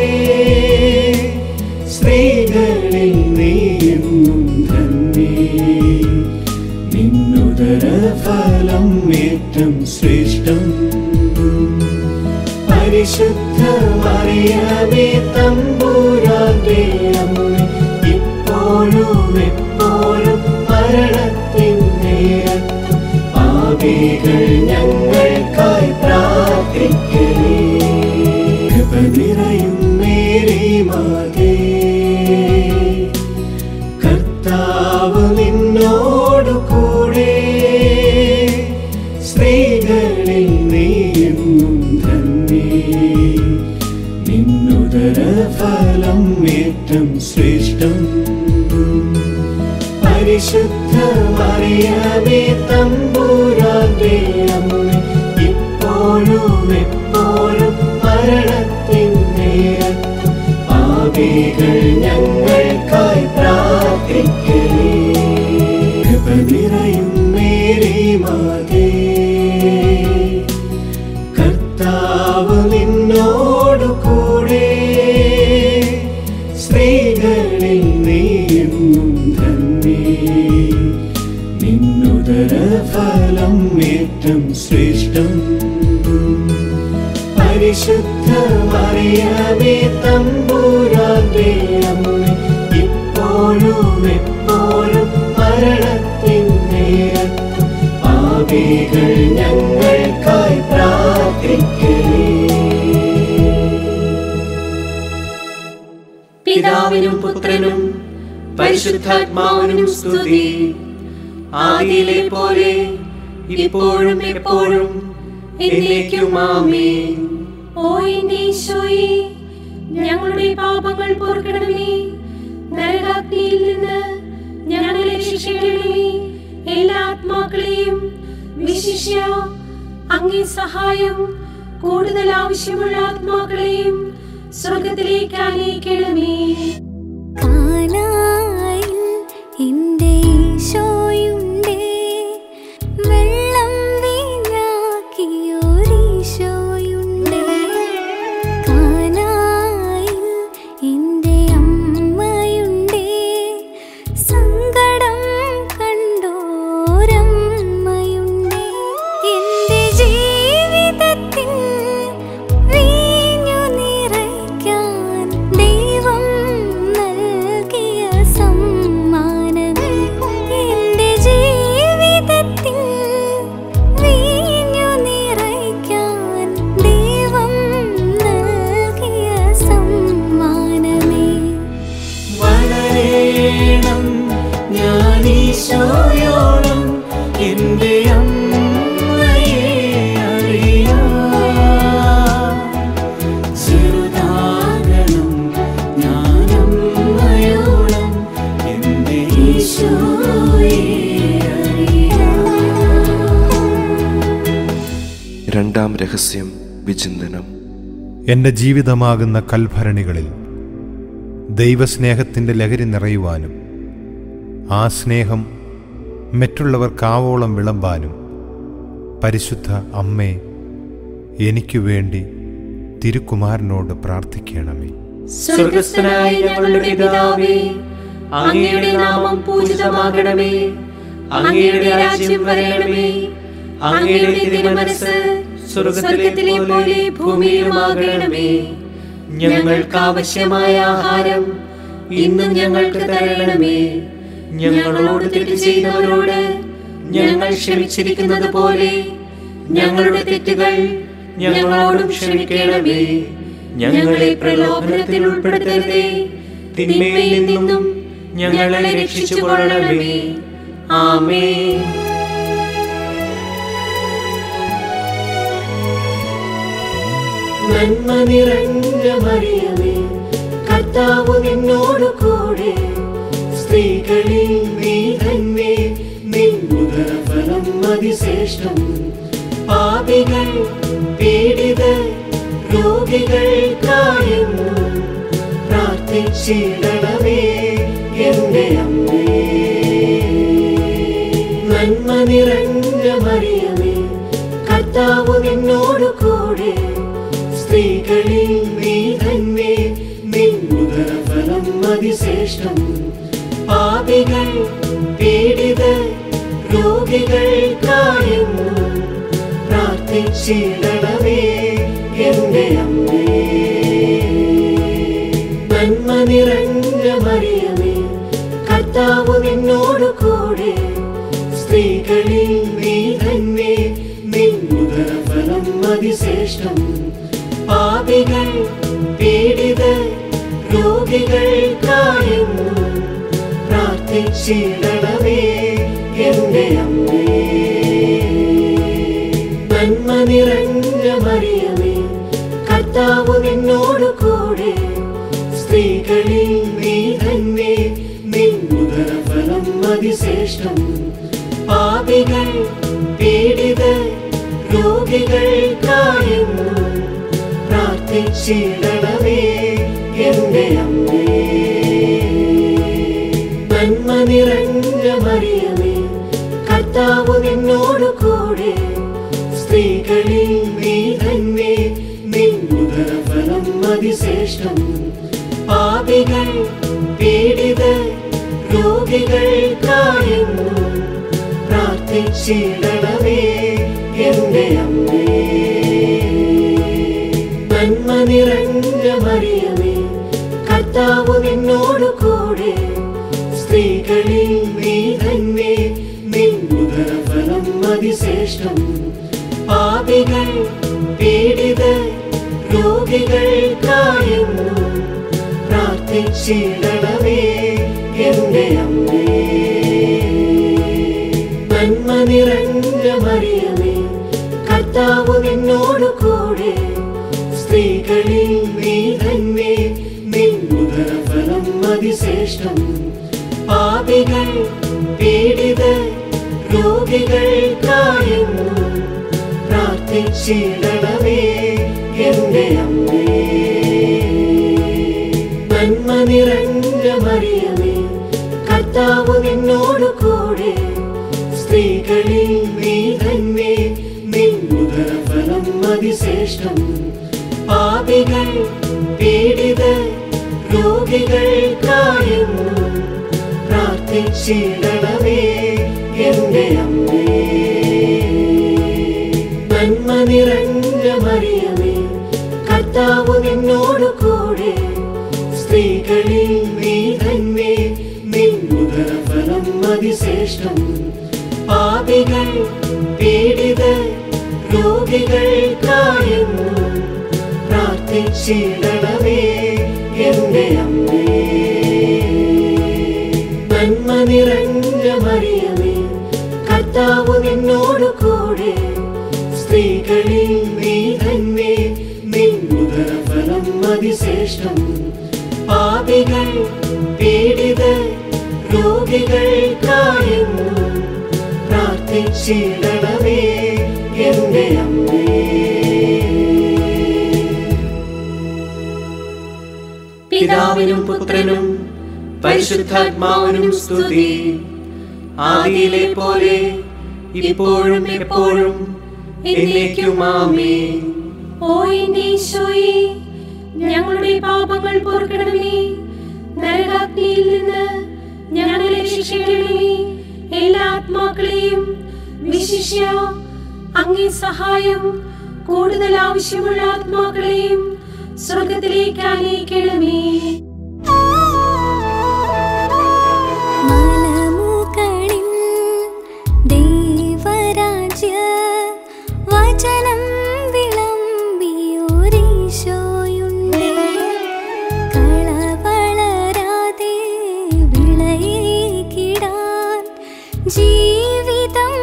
[SPEAKER 10] സ്ത്രീകളിൽ നീയെന്നും ധന്യേ നിന്നുദര ഫലം ഏറ്റം ശ്രേഷ്ഠം പരിശുദ്ധ മറിയമേ തമ്പുരാന്റെ അമ്മ ഇപ്പോഴും എപ്പോഴും മരണത്തിൻ നേരത്തും പാപികൾ ഞങ്ങൾക്കായി പ്രാർത്ഥിക്കേ കൃപ നിറയും മേരി മാതേ കർത്താവ് നിന്നോടു കൂടെ സ്ത്രീകളിൽ നീയെന്നും ധന്യേ നിന്നുദര ഫലം ഏറ്റം ശ്രേഷ്ഠം പരിശുദ്ധ മറിയമേ തമ്പുരാന്റെ അമ്മ ഇപ്പോഴും എപ്പോഴും മരണത്തിൻ നേരത്തും പാപികൾ ഞങ്ങൾക്കായി പ്രാർത്ഥിക്കേ കൃപ നിറയും മേരി മാതേ കർത്താവ് നിന്നോടു കൂടെ സ്ത്രീകളിൽ നീയെന്നും ധന്യേ നിന്നുദര ഫലം ഏറ്റം ശ്രേഷ്ഠം പരിശുദ്ധ മറിയമേ തമ്പുരാന്റെ അമ്മ ഇപ്പോഴും എപ്പോഴും മരണത്തിൻ നേരത്തും പാപികൾ ഞങ്ങൾക്കായി പ്രാർത്ഥിക്കണേ
[SPEAKER 9] പിതാവിനും പുത്രനും പരിശുദ്ധാത്മാവിനും സ്തുതി ആദിയിലെ പോലെ ഇപ്പോഴും എപ്പോഴും എന്നേക്കും ആമേൻ
[SPEAKER 8] ഓ എന്റെ ഈശോയെ ഞങ്ങളുടെ പാപങ്ങൾ പൊറുക്കണമേ നരകാഗ്നിയിൽ നിന്ന് ഞങ്ങളെ രക്ഷിക്കണമേ എല്ലാ ആത്മാക്കളെയും വിശിഷ്യ അങ്ങേ സഹായം കൂടുതൽ ആവശ്യമുള്ള ആത്മാക്കളെയും സ്വർഗത്തിലേക്ക് ആനയിക്കണമേ
[SPEAKER 6] കാനായിൽ എന്റെ ഈശോയുണ്ടേ വെള്ളം വീഞ്ഞാക്കിയോരീശോയുണ്ടേ കാനായിൽ എന്റെ അമ്മയുണ്ടേ സങ്കടം കണ്ടോരമ്മയുണ്ടേ എന്റെ ജീവിതത്തിൽ വീഞ്ഞു നിറയ്ക്കാൻ ദൈവം നൽകിയ സമ്മാനമേ എന്റെ ജീവിതത്തിൽ വീഞ്ഞു നിറയ്ക്കാൻ ദൈവം നൽകിയ സമ്മാനമേ
[SPEAKER 10] വളരേണം ഞാൻ ഈശോയോളം എൻ്റെ അമ്മയെ അറിയാം ചെറുതാകണം ഞാൻ അമ്മയോളം എൻ്റെ ഈശോയെ അറിയാം
[SPEAKER 7] രണ്ടാം രഹസ്യം വിചിന്തനം
[SPEAKER 11] എൻ്റെ ജീവിതമാകുന്ന കൽഭരണികളിൽ ദൈവസ്നേഹത്തിൻ്റെ ലഹരി നിറയുവാനും ആ സ്നേഹം മറ്റുള്ളവർക്കാവോളം വിളമ്പാനും പരിശുദ്ധ അമ്മേ എനിക്കു വേണ്ടി തിരുക്കുമാരനോട് പ്രാർത്ഥിക്കണമേ
[SPEAKER 9] സ്വർഗസ്ഥനായ ഞങ്ങളുടെ പിതാവേ അങ്ങയുടെ നാമം പൂജിതമാകണമേ അങ്ങയുടെ രാജ്യം വരണമേ അങ്ങയുടെ തിരുമനസ് സ്വർഗത്തിലെ പോലെ ഭൂമിയിലുമാകണമേ ഞങ്ങൾക്ക് ആവശ്യമായ ആഹാരം ഇന്നും ഞങ്ങൾക്ക് തരണമേ ഞങ്ങളോട് തെറ്റ് ചെയ്തവരോട് ഞങ്ങൾ ക്ഷമിച്ചിരിക്കുന്നത് പോലെ ഞങ്ങളുടെ തെറ്റുകൾ ഞങ്ങളോടും ക്ഷമിക്കണമേ ഞങ്ങളെ പ്രലോഭനത്തിൽ ഉൾപ്പെടുത്തരുതേ തിന്മയിൽ നിന്നും ഞങ്ങളെ രക്ഷിച്ചു കൊള്ളണമേ ആമേ
[SPEAKER 10] നന്മ നിറഞ്ഞ മറിയമേ കർത്താവ് നിന്നോട് കൂടെ സ്ത്രീകളിൽ നീ തന്നെ നിന്നുദരഫലം അതിശ്രേഷ്ഠം പാപികൾ പീഡിത രോഗികൾക്കായെന്നും പ്രാർത്ഥിച്ചിടണമേ എന്റെ അമ്മേ നന്മ നിറഞ്ഞ മറിയമേ കർത്താവ് നിന്നോട് കൂടെ സ്ത്രീകളിൽ നീ തന്നെ നിന്നുദരഫലം അതിശ്രേഷ്ഠം പാപികൾ പീഡിത രോഗികൾക്കായെന്നും പ്രാർത്ഥിച്ചിടണമേ എന്റെ അമ്മേ നന്മ നിറഞ്ഞ മറിയമേ കർത്താവ് നിന്നോട് കൂടെ സ്ത്രീകളിൽ നീ തന്നെ നിന്നുദരഫലം അതിശ്രേഷ്ഠം പാപികൾ പീഡിത രോഗികൾക്കായെന്നും പ്രാർത്ഥിച്ചിടണമേ എന്റെ അമ്മേ നന്മ നിറഞ്ഞ മറിയമേ കർത്താവ് നിന്നോട് കൂടെ സ്ത്രീകളിൽ നീ തന്നെ നിന്നുദരഫലം അതിശ്രേഷ്ഠം പാപികൾ പീഡിത രോഗികൾക്കായെന്നും പ്രാർത്ഥിച്ചിടണമേ എന്റെ അമ്മേ നന്മ നിറഞ്ഞ മറിയമേ കർത്താവ് നിന്നോട് കൂടെ സ്ത്രീകളിൽ നീ തന്നെ നിന്നുദരഫലം അതിശ്രേഷ്ഠം പാപികൾ പീഡിത രോഗികൾക്കായെന്നും പ്രാർത്ഥിച്ചിടണമേ എന്റെ അമ്മേ നിറഞ്ഞ മറിയമേ കർത്താവ് നിന്നോട് കൂടെ സ്ത്രീകളിൽ നീ തന്നെ നിന്നുദരഫലം അതിശ്രേഷ്ഠം പാപികൾ പീഡിത രോഗികൾക്കായെന്നും പ്രാർത്ഥിച്ചിടണമേ എന്റെ അമ്മേ നന്മ നിറഞ്ഞ മറിയമേ കർത്താവ് നിന്നോട് കൂടെ സ്ത്രീകളിൽ നീ തന്നെ നിന്നുദരഫലം അതിശ്രേഷ്ഠം പാപികൾ പീഡിത രോഗികൾക്കായെന്നും പ്രാർത്ഥിച്ചിടണമേ എന്റെ അമ്മേ നന്മ നിറഞ്ഞ മറിയമേ കർത്താവ് നിന്നോട് കൂടെ സ്ത്രീകളിൽ നീ തന്നെ നിന്നുദരഫലം അതിശ്രേഷ്ഠം പാപികൾ പീഡിത രോഗികൾക്കായെന്നും പ്രാർത്ഥിച്ചിടണമേ എന്റെ അമ്മേ നന്മ നിറഞ്ഞ മറിയമേ കർത്താവ് നിന്നോട് കൂടെ സ്ത്രീകളിൽ നീ തന്നെ നിന്നുദരഫലം അതിശ്രേഷ്ഠം പാപികൾ പീഡിത രോഗികൾക്കായെന്നും പ്രാർത്ഥിച്ചിടണമേ എന്റെ അമ്മേ നന്മ നിറഞ്ഞ മറിയമേ കർത്താവ് നിന്നോട് കൂടെ സ്ത്രീകളിൽ നീ തന്നെ നിന്നുദരഫലം അതിശ്രേഷ്ഠം പാപികൾ പീഡിത രോഗികൾക്കായെന്നും പ്രാർത്ഥിച്ചിടണമേ എന്റെ അമ്മേ
[SPEAKER 9] പിതാവിനും പുത്രനും പരിശുദ്ധാത്മാവിനും സ്തുതി ആദിയിലെ പോലെ ഇപ്പോഴും എപ്പോഴും എന്നേക്കും ആമേൻ
[SPEAKER 8] ഓ എന്റെ ഈശോയെ ഞങ്ങളുടെ പാപങ്ങൾ പൊറുക്കണമേ നരകാഗ്നിയിൽ നിന്ന് ഞങ്ങളെ രക്ഷിക്കണമേ എല്ലാ ആത്മാക്കളെയും വിശിഷ്യ അങ്ങേ സഹായം കൂടുതൽ ആവശ്യമുള്ള ആത്മാക്കളെയും സ്വർഗത്തിലേക്ക് അനയിക്കണമേ
[SPEAKER 6] മലമുകളിൽ ദൈവരാജ്യ വചനം വിളമ്പിയോരീശോയുണ്ടേ കളവളരാതെ വിളയേകിടാൻ ജീവിതം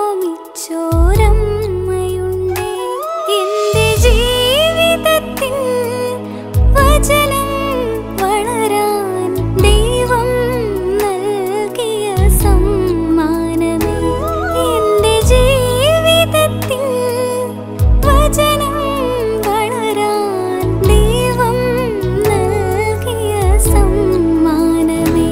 [SPEAKER 6] ഹോമിച്ചോരമ്മയുണ്ടേ എന്റെ ജീവിതത്തിൽ വചനം വളരാൻ ദൈവം നൽകിയ സമ്മാനമേ എന്റെ ജീവിതത്തിൽ വചനം വളരാൻ ദൈവം നൽകിയ സമ്മാനമേ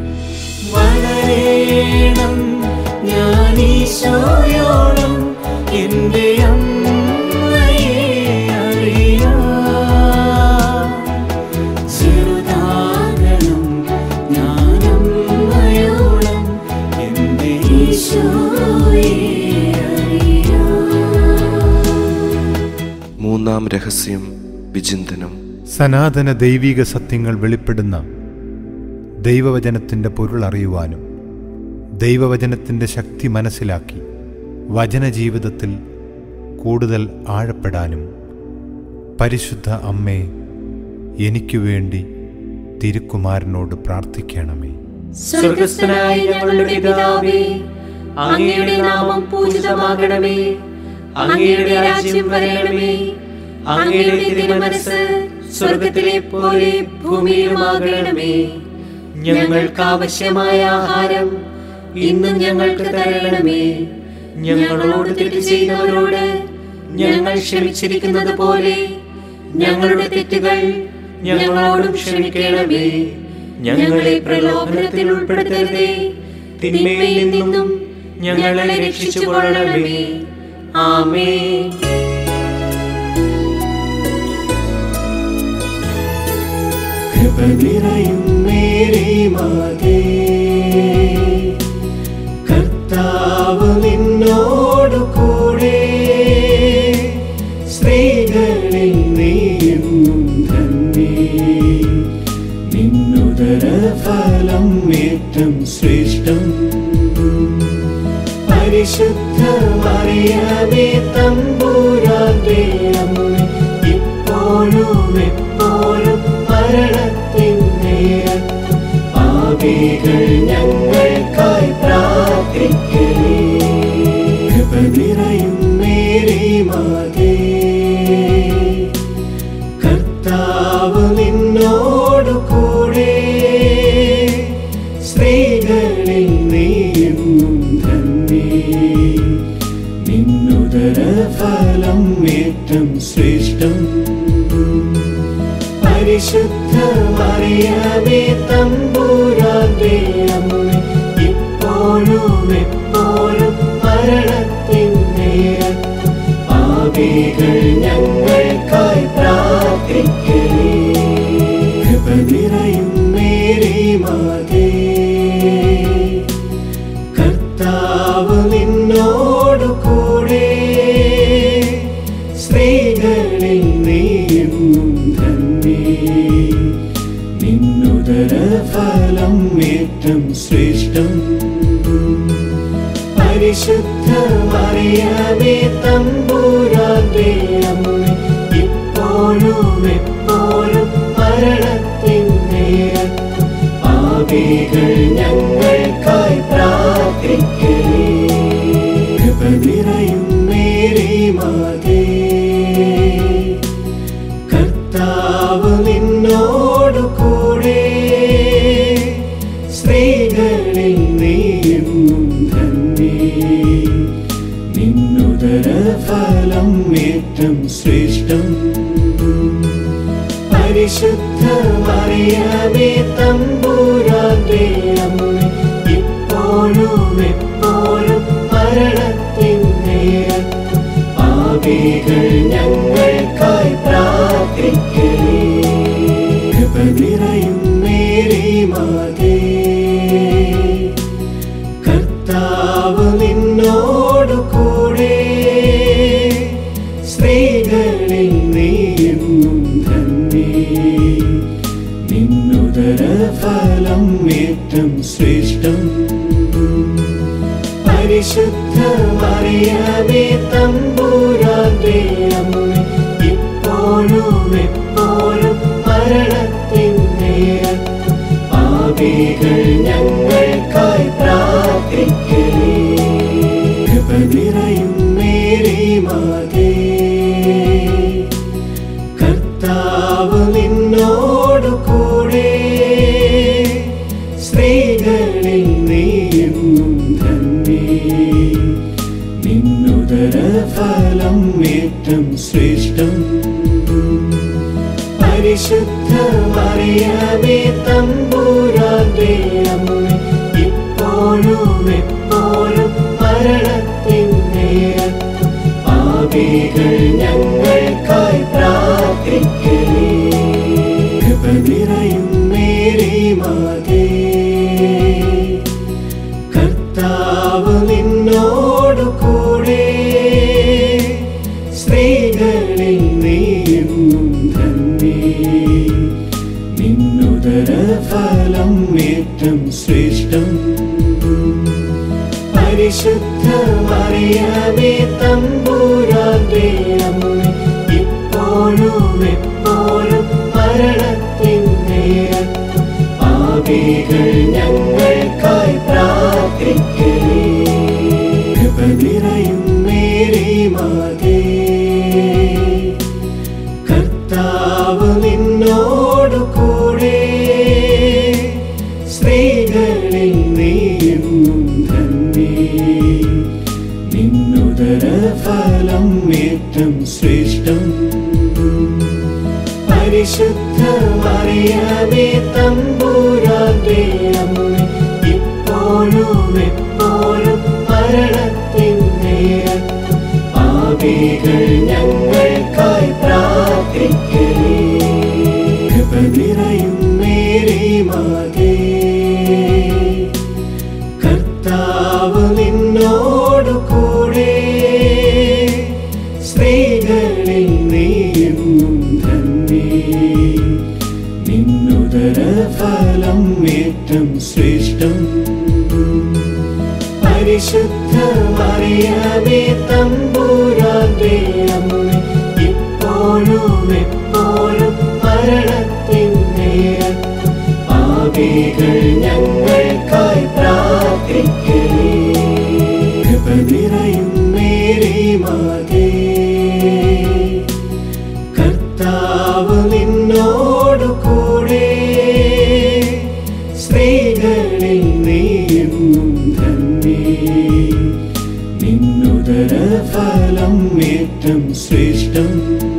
[SPEAKER 10] വളരേണം ഞാൻ ഈശോയോളം എന്റെ അമ്മയെ അറിയാം ചെറുതാകണം ഞാൻ അമ്മയോളം എന്റെ ഈശോയെ അറിയാം
[SPEAKER 7] മൂന്നാം രഹസ്യം വിചിന്തനം
[SPEAKER 11] സനാതന ദൈവിക സത്യങ്ങൾ വെളിപ്പെടുന്ന ദൈവവചനത്തിൻ്റെ പൊരുൾ അറിയുവാനും ദൈവവചനത്തിൻ്റെ ശക്തി മനസ്സിലാക്കി വചനജീവിതത്തിൽ കൂടുതൽ ആഴപ്പെടാനും പരിശുദ്ധ അമ്മേ എനിക്കു വേണ്ടി തിരുക്കുമാരനോട് പ്രാർത്ഥിക്കണമേ
[SPEAKER 9] സ്വർഗസ്ഥനായ ഞങ്ങളുടെ പിതാവേ അങ്ങയുടെ നാമം പൂജിതമാകണമേ അങ്ങയുടെ രാജ്യം വരണമേ അങ്ങയുടെ തിരുമനസ് സ്വർഗത്തിലെ പോലെ ഭൂമിയിലുമാകണമേ ഞങ്ങൾക്ക് ആവശ്യമായ ആഹാരം ഇന്നും ഞങ്ങൾക്ക് തരണമേ ഞങ്ങളോട് തെറ്റ് ചെയ്യുന്നവരോട് ഞങ്ങൾ ക്ഷമിച്ചിരിക്കുന്നത് പോലെ ഞങ്ങളുടെ തെറ്റുകൾ ഞങ്ങളോടും ക്ഷമിക്കണമേ ഞങ്ങളെ പ്രലോഭനത്തിൽ ഉൾപ്പെടുത്തരുതേ തിന്മയിൽ നിന്നും ഞങ്ങളെ രക്ഷിച്ചു കൊള്ളണമേ ആമേ
[SPEAKER 10] കൃപ നിറയും മേരി മാതേ കർത്താവ് നിന്നോടു കൂടെ സ്ത്രീകളിൽ നീ എന്നും ഇപ്പോഴും എപ്പോഴും മരണത്തിൻ നേരത്തും പാപികൾ ഞങ്ങൾക്കായി പ്രാർത്ഥിക്കലേ കൃപ നിറയും മേരി മാതേ കർത്താവ് നിന്നോടു കൂടെ സ്ത്രീകളിൽ നീയെന്നും ധന്യേ നിന്നുദര ഫലം ഏറ്റം ശ്രേഷ്ഠം പരിശുദ്ധ മറിയമേ തമ്പൂരാന്റെ അമ്മ ഇപ്പോഴും എപ്പോഴും മരണത്തിൻ നേരത്തും പാപികൾ ഞങ്ങൾക്കായി പ്രാർത്ഥിക്കലേ കൃപ നിറയും മേരി മാതേ കർത്താവ് നിന്നോടു കൂടെ സ്ത്രീകളിൽ നീയെന്നും ധന്യേ നിന്നുദര ഫലം ഏറ്റം ശ്രേഷ്ഠം പരിശുദ്ധ മറിയമേ തമ്പൂരാന്റെ അമ്മ ഇപ്പോഴും എപ്പോഴും മരണത്തിൻ നേരത്തും പാപികൾ ഞങ്ങൾക്കായി പ്രാർത്ഥിക്കലേ കൃപ നിറയും മേരി മാതേ കർത്താവ് നിന്നോടു കൂടെ സ്ത്രീകളിൽ നീയെന്നും ധന്യേ നിന്നുദര ഫലം ഏറ്റം ശ്രേഷ്ഠം പരിശുദ്ധ മറിയമേ തമ്പൂരാന്റെ അമ്മ ഇപ്പോഴും എപ്പോഴും മരണത്തിൻ നേരത്തും പാപികൾ ഞങ്ങൾക്കായി പ്രാർത്ഥിക്കലേ കൃപ നിറയും മേരി മാതേ കർത്താവ് നിന്നോടു കൂടെ സ്ത്രീകളിൽ നീയെന്നും ധന്യേ നിന്നുദര ഫലം ഏറ്റം ശ്രേഷ്ഠം പരിശുദ്ധ മറിയമേ തമ്പൂരാന്റെ അമ്മ ഇപ്പോഴും എപ്പോഴും മരണത്തിൻ നേരത്തും പാപികൾ ഞങ്ങൾക്കായി പ്രാർത്ഥിക്കലേ കൃപ നിറയും മേരി മാതേ കർത്താവ് നിന്നോടു കൂടെ സ്ത്രീകളിൽ നീയെന്നും ധന്യേ നിന്നുദര ഫലം ഏറ്റം ശ്രേഷ്ഠം പരിശുദ്ധ മറിയമേ തമ്പൂരാന്റെ അമ്മ ഇപ്പോഴും എപ്പോഴും മരണത്തിൻ നേരത്തും പാപികൾ ഞങ്ങൾക്കായി പ്രാർത്ഥിക്കലേ കൃപ നിറയും മേരി മാതേ കർത്താവ് നിന്നോടു കൂടെ സ്ത്രീകളിൽ നീയെന്നും ധന്യേ നിന്നുദര ഫലം ഏറ്റം ശ്രേഷ്ഠം പരിശുദ്ധ മറിയമേ തമ്പൂരാന്റെ അമ്മ ഇപ്പോഴും എപ്പോഴും മരണത്തിൻ നേരത്തും പാപികൾ ഞങ്ങൾക്കായി പ്രാർത്ഥിക്കലേ കൃപ നിറയും മേരി മാതേ കർത്താവ് നിന്നോടു കൂടെ സ്ത്രീകളിൽ നീയെന്നും ധന്യേ നിന്നുദര ഫലം ഏറ്റം ശ്രേഷ്ഠം പരിശുദ്ധ മറിയമേ തമ്പൂരാന്റെ അമ്മ ഇപ്പോഴും എപ്പോഴും മരണത്തിൻ നേരത്തും പാപികൾ ഞങ്ങൾക്കായി പ്രാർത്ഥിക്കലേ കൃപ നിറയും മേരി മാതേ കർത്താവ് നിന്നോടു കൂടെ സ്ത്രീകളിൽ നീയെന്നും ധന്യേ നിന്നുദര ഫലം ഏറ്റം ശ്രേഷ്ഠം പരിശുദ്ധ മറിയമേ തമ്പൂരാന്റെ അമ്മ ഇപ്പോഴും എപ്പോഴും കർത്താവ് നിന്നോടു കൂടെ സ്ത്രീകളിൽ നീ എന്നും ധന്യേ നിന്നുദര ഫലം ഏറ്റം ശ്രേഷ്ഠം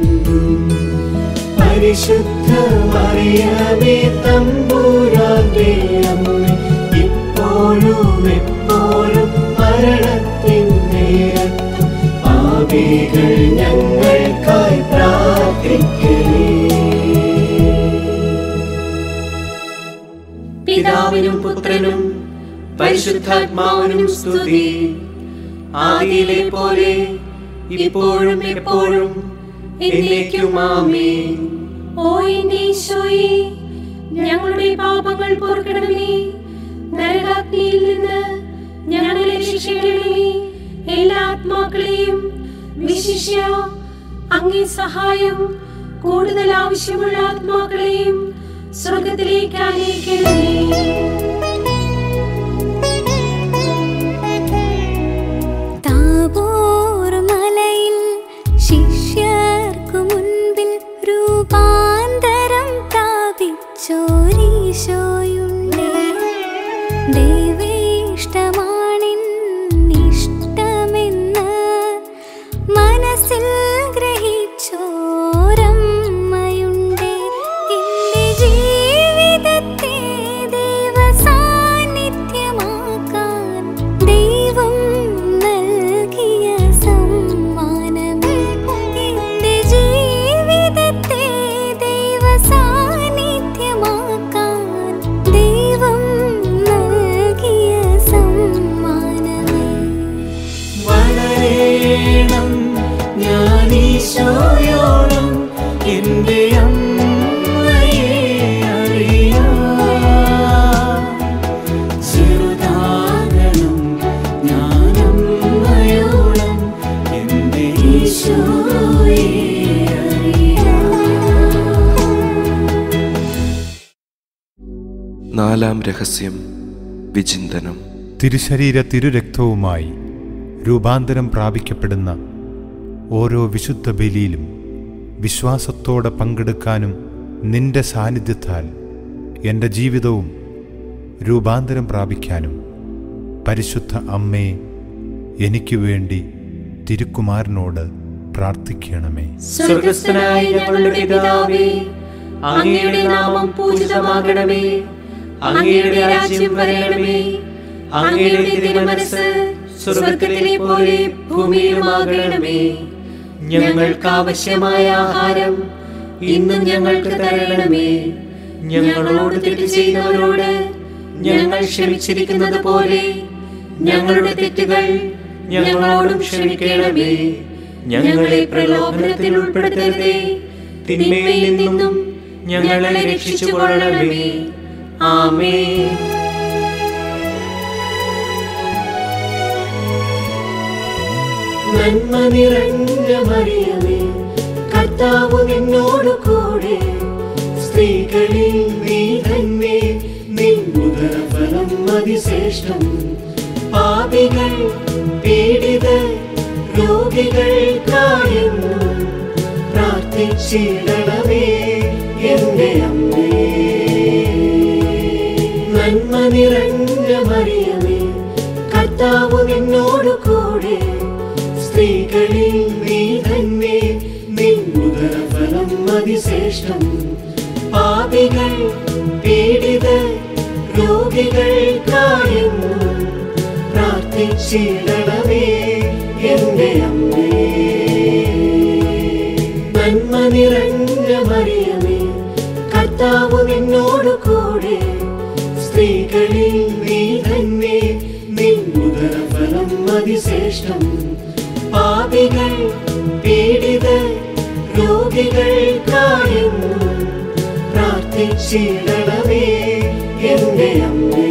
[SPEAKER 10] പരിശുദ്ധ മറിയമേ തമ്പുരാന്റെ അമ്മ ഇപ്പോഴും എപ്പോഴും മരണത്തിൻ നേരത്തും പാപികൾ ഞങ്ങൾക്കായി പ്രാർത്ഥിക്കണേ
[SPEAKER 9] പിതാവിനും പുത്രനും പരിശുദ്ധാത്മാവിനും സ്തുതി ആദിയിലെ പോലെ ഇപ്പോഴും എപ്പോഴും എന്നേക്കും ആമേൻ
[SPEAKER 8] ഓ എന്റെ ഈശോയെ ഞങ്ങളുടെ പാപങ്ങൾ പൊറുക്കണമേ നരകാഗ്നിയിൽ നിന്ന് ഞങ്ങളെ രക്ഷിക്കണമേ എല്ലാ ആത്മാക്കളെയും വിശിഷ്യ അങ്ങേ സഹായം കൂടുതൽ ആവശ്യമുള്ള ആത്മാക്കളെയും സ്വർഗത്തിലേക്ക് അനയിക്കണമേ
[SPEAKER 6] താബോർ മലയിൽ ശിഷ്യർക്കു മുൻപിൽ രൂപാന്തരം പ്രാപിച്ചോരീശോയുണ്ട് ദൈവേഷ്ടമാണിഷ്ടമെന്ന് മനസ്സിൽ ഗ്രഹിച്ചോരമ്മയുണ്ട് എന്റെ ജീവിതത്തെ ദൈവസാന്നിധ്യമാക്കാൻ ദൈവം നൽകിയ സമ്മാനമേ എന്റെ ജീവിതത്തെ ദൈവസാന്നിധ്യമാക്കാൻ ദൈവം നൽകിയ സമ്മാനമേ
[SPEAKER 10] വളരേണം ഞാൻ ഈശോയോളം എൻ്റെ അമ്മയെ അറിയാം ചെറുതാകണം ഞാൻ അമ്മയോളം എൻ്റെ ഈശോയെ അറിയാം
[SPEAKER 7] നാലാം രഹസ്യം വിചിന്തനം
[SPEAKER 11] തിരുശരീര തിരുരക്തവുമായി രൂപാന്തരം പ്രാപിക്കപ്പെടുന്ന ഓരോ വിശുദ്ധ ബലിയിലും വിശ്വാസത്തോടെ പങ്കെടുക്കാനും നിന്റെ സാന്നിധ്യത്താൽ എൻ്റെ ജീവിതവും രൂപാന്തരം പ്രാപിക്കാനും പരിശുദ്ധ അമ്മേ എനിക്ക് വേണ്ടി തിരുക്കുമാരനോട് പ്രാർത്ഥിക്കണമേ
[SPEAKER 9] സ്വർഗസ്ഥനായ ഞങ്ങളുടെ പിതാവേ അങ്ങയുടെ നാമം പൂജിതമാകണമേ അങ്ങയുടെ രാജ്യം വരണമേ അങ്ങയുടെ തിരുമനസ് സ്വർഗത്തിലെ പോലെ ഭൂമിയിലുമാകണമേ ഞങ്ങൾക്ക് ആവശ്യമായ ആഹാരം ഇന്നും ഞങ്ങൾക്ക് തരണമേ ഞങ്ങളോട് തെറ്റ് ചെയ്തവരോട് ഞങ്ങൾ ക്ഷമിച്ചിരിക്കുന്നത് പോലെ ഞങ്ങളുടെ തെറ്റുകൾ ഞങ്ങളോടും ക്ഷമിക്കണമേ ഞങ്ങളെ പ്രലോഭനത്തിൽ ഉൾപ്പെടുത്തരുതേ തിന്മയിൽ നിന്നും ഞങ്ങളെ രക്ഷിച്ചുകൊള്ളണമേ ആമേ
[SPEAKER 10] നന്മ നിറഞ്ഞ മറിയമേ കർത്താവ് നിന്നോടു കൂടെ സ്ത്രീകളിൽ നീ തന്നെ നിന്നുദരഫലം അതിശ്രേഷ്ഠം പാപികൾ പീഡിത രോഗികൾക്കായെന്നും പ്രാർത്ഥിച്ചിടണമേ എന്റെ അമ്മേ നന്മ നിറഞ്ഞ മറിയമേ കർത്താവ് നിന്നോടു കൂടെ സ്ത്രീകളിൽ നീ തന്നെ നിന്നുദരഫലം അതിശ്രേഷ്ഠം പാപികൾ പീഡിത രോഗികൾക്കായെന്നും പ്രാർത്ഥിച്ചിടണമേ എന്റെ അമ്മേ നന്മ നിറഞ്ഞ മറിയമേ കർത്താവ് നിന്നോടു കൂടെ സ്ത്രീകളിൽ നീ തന്നെ നിന്നുദരഫലം അതിശ്രേഷ്ഠം പാപികൾ പീഡിത രോഗികൾക്കായെന്നും പ്രാർത്ഥിച്ചിടണമേ എന്റെ അമ്മേ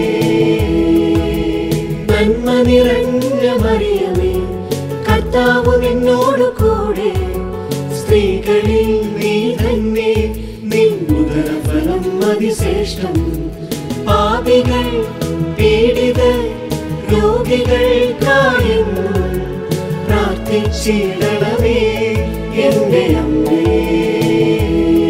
[SPEAKER 10] നന്മ നിറഞ്ഞ മറിയമേ കർത്താവ് നിന്നോടു കൂടെ സ്ത്രീകളിൽ നീ തന്നെ നിന്നുദരഫലം അതിശ്രേഷ്ഠം പാപികൾ പീഡിത രോഗികൾക്കായെന്നും പ്രാർത്ഥിച്ചിടണമേ എന്റെ അമ്മേ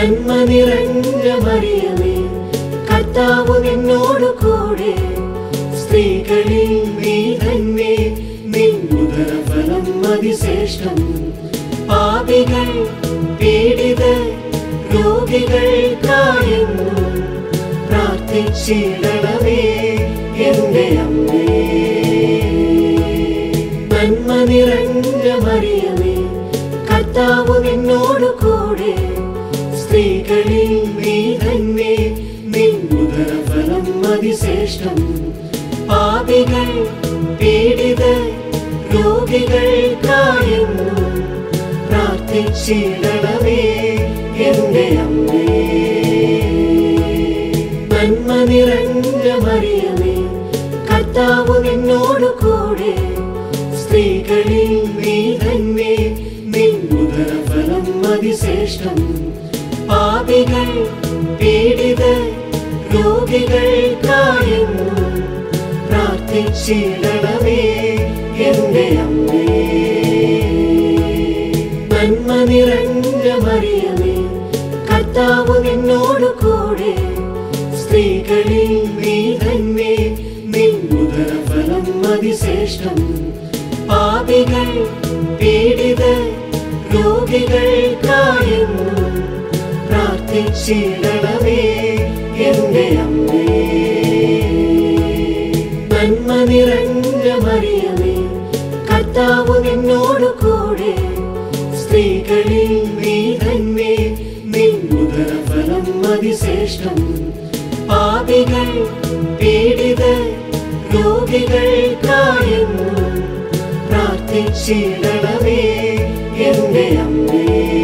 [SPEAKER 10] നന്മ നിറഞ്ഞ മറിയമേ കർത്താവ് നിന്നോട് കൂടെ സ്ത്രീകളിൽ നീ തന്നെ നിന്നുദരഫലം അതിശ്രേഷ്ഠം പാപികൾ പീഡിത രോഗികൾക്കായെന്നും പ്രാർത്ഥിച്ചിടണമേ എന്റെ അമ്മേ നന്മ നിറഞ്ഞ മറിയമേ കർത്താവ് നിന്നോട് കൂടെ സ്ത്രീകളിൽ നീ തന്നെ നിന്നുദരഫലം അതിശ്രേഷ്ഠം പാപികൾ പീഡിത രോഗികൾക്കായെന്നും പ്രാർത്ഥിച്ചിടണമേ എന്റെ അമ്മേ നന്മ നിറഞ്ഞ മറിയമേ കർത്താവ് നിന്നോട് കൂടെ സ്ത്രീകളിൽ നീ തന്നെ നിന്നുദരഫലം അതിശ്രേഷ്ഠം പാപികൾ പീഡിത രോഗികൾക്കായെന്നും പ്രാർത്ഥിച്ചിടണമേ എന്റെ അമ്മേ നന്മ നിറഞ്ഞ മറിയമേ കർത്താവ് നിന്നോട് കൂടെ സ്ത്രീകളിൽ നീ തന്നെ നിന്നുദരഫലം അതിശ്രേഷ്ഠം പാപികൾ പീഡിത രോഗികൾക്കായെന്നും പ്രാർത്ഥിച്ചിടണമേ എന്റെ അമ്മേ നന്മ നിറഞ്ഞ മറിയമേ കർത്താവ് നിന്നോട് കൂടെ സ്ത്രീകളിൽ നീ തന്നെ നിന്നുദരഫലം അതിശ്രേഷ്ഠം പാപികൾ പീഡിത രോഗികൾക്കായെന്നും പ്രാർത്ഥിച്ചിടണമേ എന്റെ അമ്മേ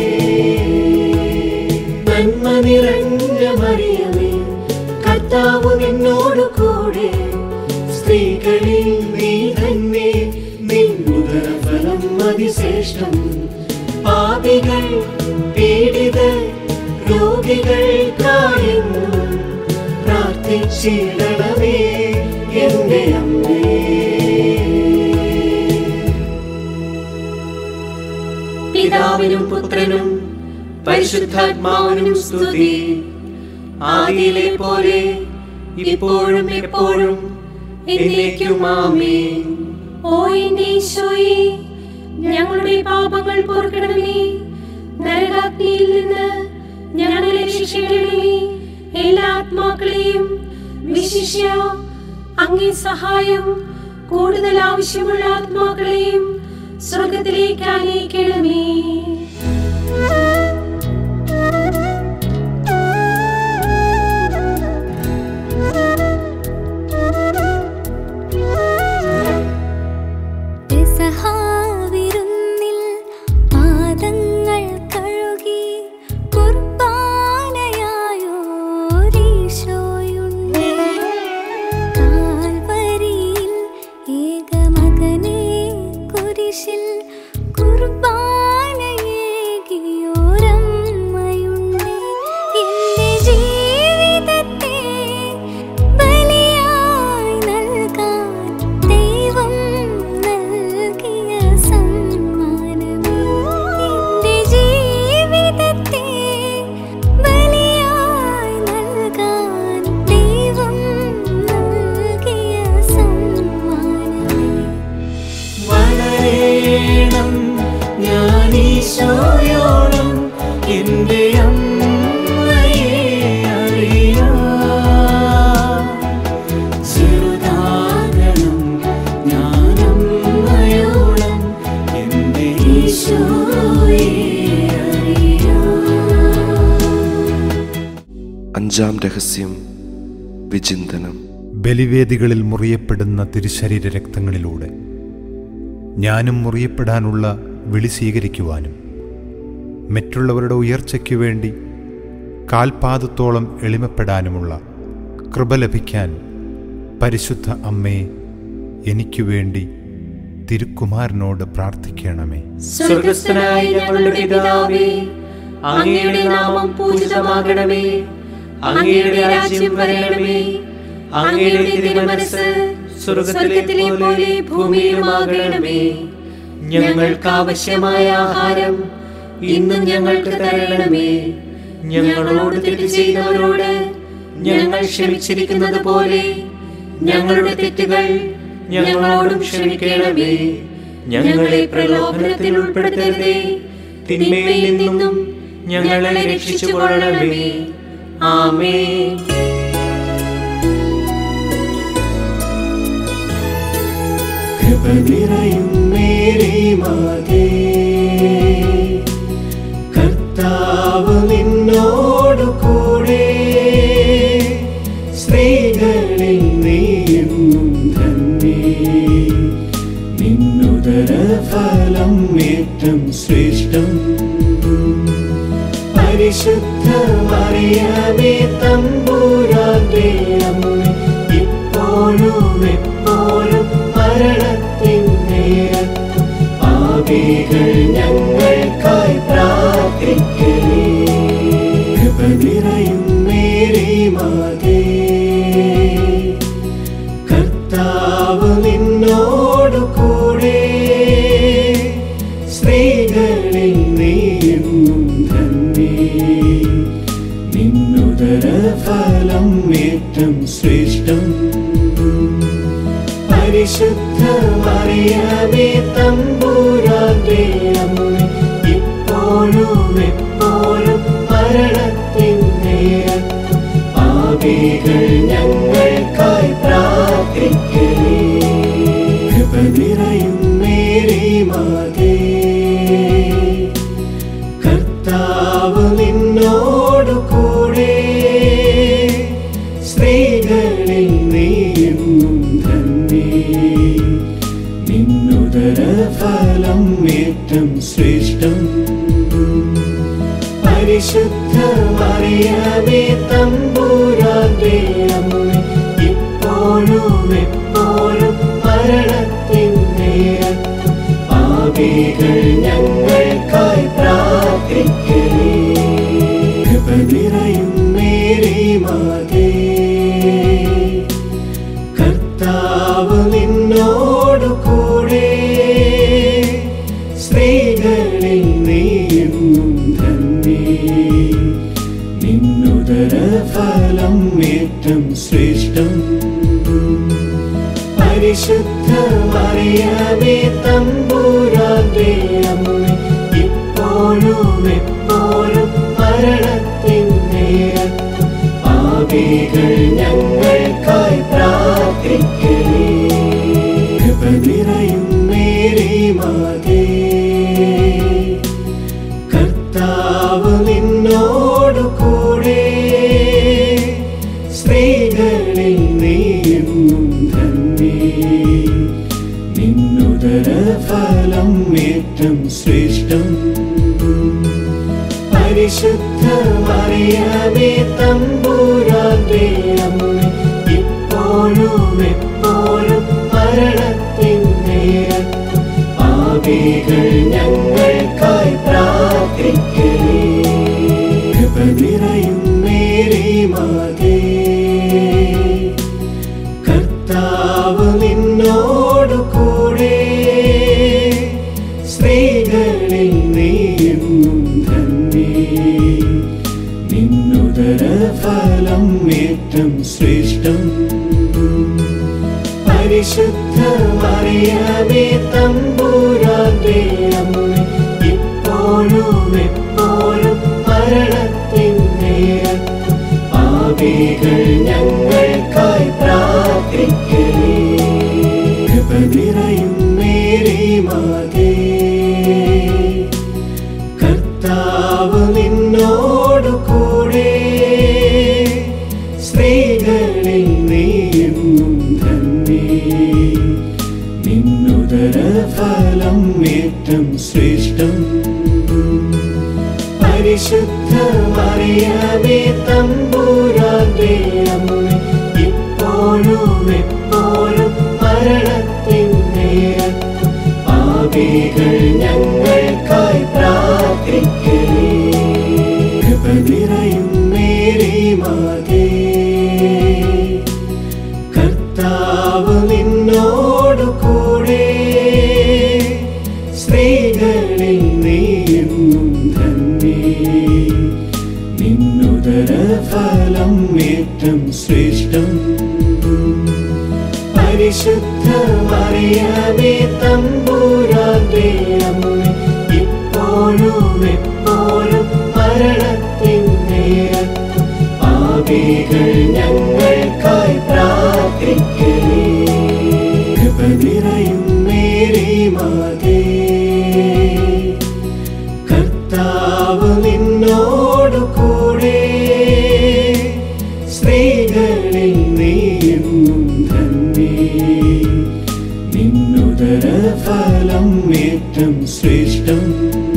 [SPEAKER 10] നന്മ നിറഞ്ഞ മറിയമേ കർത്താവ് നിന്നോട് കൂടെ സ്ത്രീകളിൽ നീ തന്നെ നിന്നുദരഫലം അതിശ്രേഷ്ഠം പാപികൾ പീഡിത രോഗികൾക്കായെന്നും പ്രാർത്ഥിച്ചിടണമേ എന്റെ അമ്മേ
[SPEAKER 9] പിതാവിനും പുത്രനും പരിശുദ്ധാത്മാവിനും സ്തുതി ആദിയിലെ പോലെ ഇപ്പോഴും എപ്പോഴും എന്നേക്കും ആമേൻ
[SPEAKER 8] ഓ എന്റെ ഈശോയെ ഞങ്ങളുടെ പാപങ്ങൾ പൊറുക്കണമേ നരകാഗ്നിയിൽ നിന്ന് ഞങ്ങളെ രക്ഷിക്കണമേ എല്ലാ ആത്മാക്കളെയും വിശിഷ്യ അങ്ങേ സഹായം കൂടുതൽ ആവശ്യമുള്ള ആത്മാക്കളെയും സ്വർഗത്തിലേക്ക് അനയിക്കണമേ
[SPEAKER 6] പെസഹാവിരുന്നിൽ പാദങ്ങൾ കഴുകി കുർബാനയായോരീശോയുണ്ടേ കാൽവരിയിൽ ഏകമകനെ കുരിശിൽ കുർബാനയേകിയോരമ്മയുണ്ടേ എന്റെ ജീവിതത്തെ ബലിയായി നൽകാൻ ദൈവം നൽകിയ സമ്മാനമേ എന്റെ ജീവിതത്തെ ബലിയായി നൽകാൻ ദൈവം നൽകിയ സമ്മാനമേ
[SPEAKER 10] വളരേണം ഞാൻ ഈശോയോളം എന്റെ അമ്മയെ അറിയാം ചെറുതാകണം ഞാൻ അമ്മയോളം എന്റെ ഈശോയെ
[SPEAKER 7] അഞ്ചാം രഹസ്യം വിചിന്തനം
[SPEAKER 11] ബലിവേദികളിൽ മുറിയപ്പെടുന്ന തിരുശരീര രക്തങ്ങളിലൂടെ ഞാനും മുറിയപ്പെടാനുള്ള വിളി സ്വീകരിക്കുവാനും മറ്റുള്ളവരുടെ ഉയർച്ചയ്ക്കു വേണ്ടി കാൽപാദത്തോളം എളിമപ്പെടാനുമുള്ള കൃപ ലഭിക്കാൻ പരിശുദ്ധ അമ്മേ എനിക്കു വേണ്ടി തിരുക്കുമാരനോട് പ്രാർത്ഥിക്കണമേ
[SPEAKER 9] സ്വർഗസ്ഥനായ ഞങ്ങളുടെ പിതാവേ അങ്ങയുടെ നാമം പൂജിതമാകണമേ അങ്ങയുടെ രാജ്യം വരണമേ അങ്ങയുടെ തിരുമനസ് സ്വർഗത്തിലെ പോലെ ഭൂമിയിലുമാകണമേ ഞങ്ങൾക്ക് ആവശ്യമായ ആഹാരം ഇന്നും ഞങ്ങൾക്ക് തരണമേ ഞങ്ങളോട് തെറ്റ് ചെയ്തവരോട് ഞങ്ങൾ ക്ഷമിച്ചിരിക്കുന്നത് പോലെ ഞങ്ങളുടെ തെറ്റുകൾ ഞങ്ങളോടും ക്ഷമിക്കണമേ ഞങ്ങളെ പ്രലോഭനത്തിൽ ഉൾപ്പെടുത്തരുതേ തിന്മയിൽ നിന്നും ഞങ്ങളെ രക്ഷിച്ചു കൊള്ളണമേ ആമേ
[SPEAKER 10] കൃപ നിറയും മേരി മാതേ കർത്താവ് നിന്നോടു കൂടെ സ്ത്രീകളിൽ നീയെന്നും ധന്യേ നിന്നുദര ഫലം ഏറ്റം ശ്രേഷ്ഠം പരിശുദ്ധ മറിയമേ തമ്പൂരാന്റെ അമ്മ ഇപ്പോഴും എപ്പോഴും മരണത്തിൻ നേരത്തും പാപികൾ ഞങ്ങൾക്കായി പ്രാർത്ഥിക്കേ കൃപ നിറയും മേരി മാതേ കർത്താവ് നിന്നോടു കൂടെ സ്ത്രീകളിൽ നീയെന്നും ധന്യേ നിന്നുദര ഫലം ഏറ്റം ശ്രേഷ്ഠം പരിശുദ്ധ മറിയമേ തമ്പൂരാന്റെ അമ്മ ഇപ്പോഴും എപ്പോഴും മരണത്തിൻ നേരത്തും പാപികൾ ഞങ്ങൾക്കായി പ്രാർത്ഥിക്കേ കൃപ നിറയും മേരി മാതേ കർത്താവ് നിന്നോടു കൂടെ സ്ത്രീകളിൽ നീയെന്നും ധന്യേ നിന്നുദര ഫലം ഏറ്റം ശ്രേഷ്ഠം പരിശുദ്ധ മറിയമേ തമ്പൂരാന്റെ അമ്മ ഇപ്പോഴും എപ്പോഴും മരണത്തിൻ നേരത്തും പാപികൾ ഞങ്ങൾക്കായി പ്രാർത്ഥിക്കേ കൃപ നിറയും മേരി മാതേ കർത്താവ് നിന്നോടു കൂടെ സ്ത്രീകളിൽ നീയെന്നും ധന്യേ നിന്നുദര ഫലം ഏറ്റം ശ്രേഷ്ഠം പരിശുദ്ധ മറിയമേ തമ്പൂരാന്റെ അമ്മ ഇപ്പോഴും എപ്പോഴും മരണത്തിൻ നേരത്തും പാപികൾ ഞങ്ങൾക്കായി പ്രാർത്ഥിക്കേ കൃപ നിറയും മേരി മാതേ കർത്താവ് നിന്നോടു കൂടെ സ്ത്രീകളിൽ നീയെന്നും ധന്യേ നിന്നുദര ഫലം ഏറ്റം ശ്രേഷ്ഠം പരിശുദ്ധ മറിയമേ തമ്പൂരാന്റെ അമ്മ ഇപ്പോഴും എപ്പോഴും മരണത്തിൻ നേരത്തും പാപികൾ ഞങ്ങൾക്കായി പ്രാർത്ഥിക്കേ കൃപ നിറയും മേരി മാതേ കർത്താവ് നിന്നോടു കൂടെ സ്ത്രീകളിൽ നീയെന്നും ധന്യേ നിന്നുദര ഫലം ഏറ്റം ശ്രേഷ്ഠം പരിശുദ്ധ മറിയമേ തമ്പൂരാന്റെ അമ്മ ഇപ്പോഴും എപ്പോഴും മരണത്തിൻ നേരത്തും പാപികൾ ഞങ്ങൾക്കായി പ്രാർത്ഥിക്കേ കൃപ നിറയും മേരി മാതേ കർത്താവ് നിന്നോടു കൂടെ സ്ത്രീകളിൽ നീയെന്നും ധന്യേ നിന്നുദര ഫലം ഏറ്റം ശ്രേഷ്ഠം പരിശുദ്ധ മറിയമേ തമ്പൂരാന്റെ അമ്മ ഇപ്പോഴും എപ്പോഴും മരണത്തിൻ നേരത്തും പാപികൾ ഞങ്ങൾക്കായി പ്രാർത്ഥിക്കേ കൃപ നിറയും മേരി മാതേ കർത്താവ് നിന്നോടു കൂടെ സ്ത്രീകളിൽ നീയെന്നും ധന്യേ നിൻ നിന്നുദരഫലം ഏറ്റം ശ്രേഷ്ഠം പരിശുദ്ധ മറിയമേ തമ്പുരാന്റെ അമ്മ ഇപ്പോഴും എപ്പോഴും മരണത്തിൻ നേരത്തും പാപികൾ ഞങ്ങൾക്കായി പ്രാർത്ഥിക്കേ കൃപ നിറയും മേരി മാതേ കർത്താവ് നിന്നോടു കൂടെ സ്ത്രീകളിൽ നീയെന്നും ധന്യേ നിന്നുദര ഫലം ഏറ്റം ശ്രേഷ്ഠം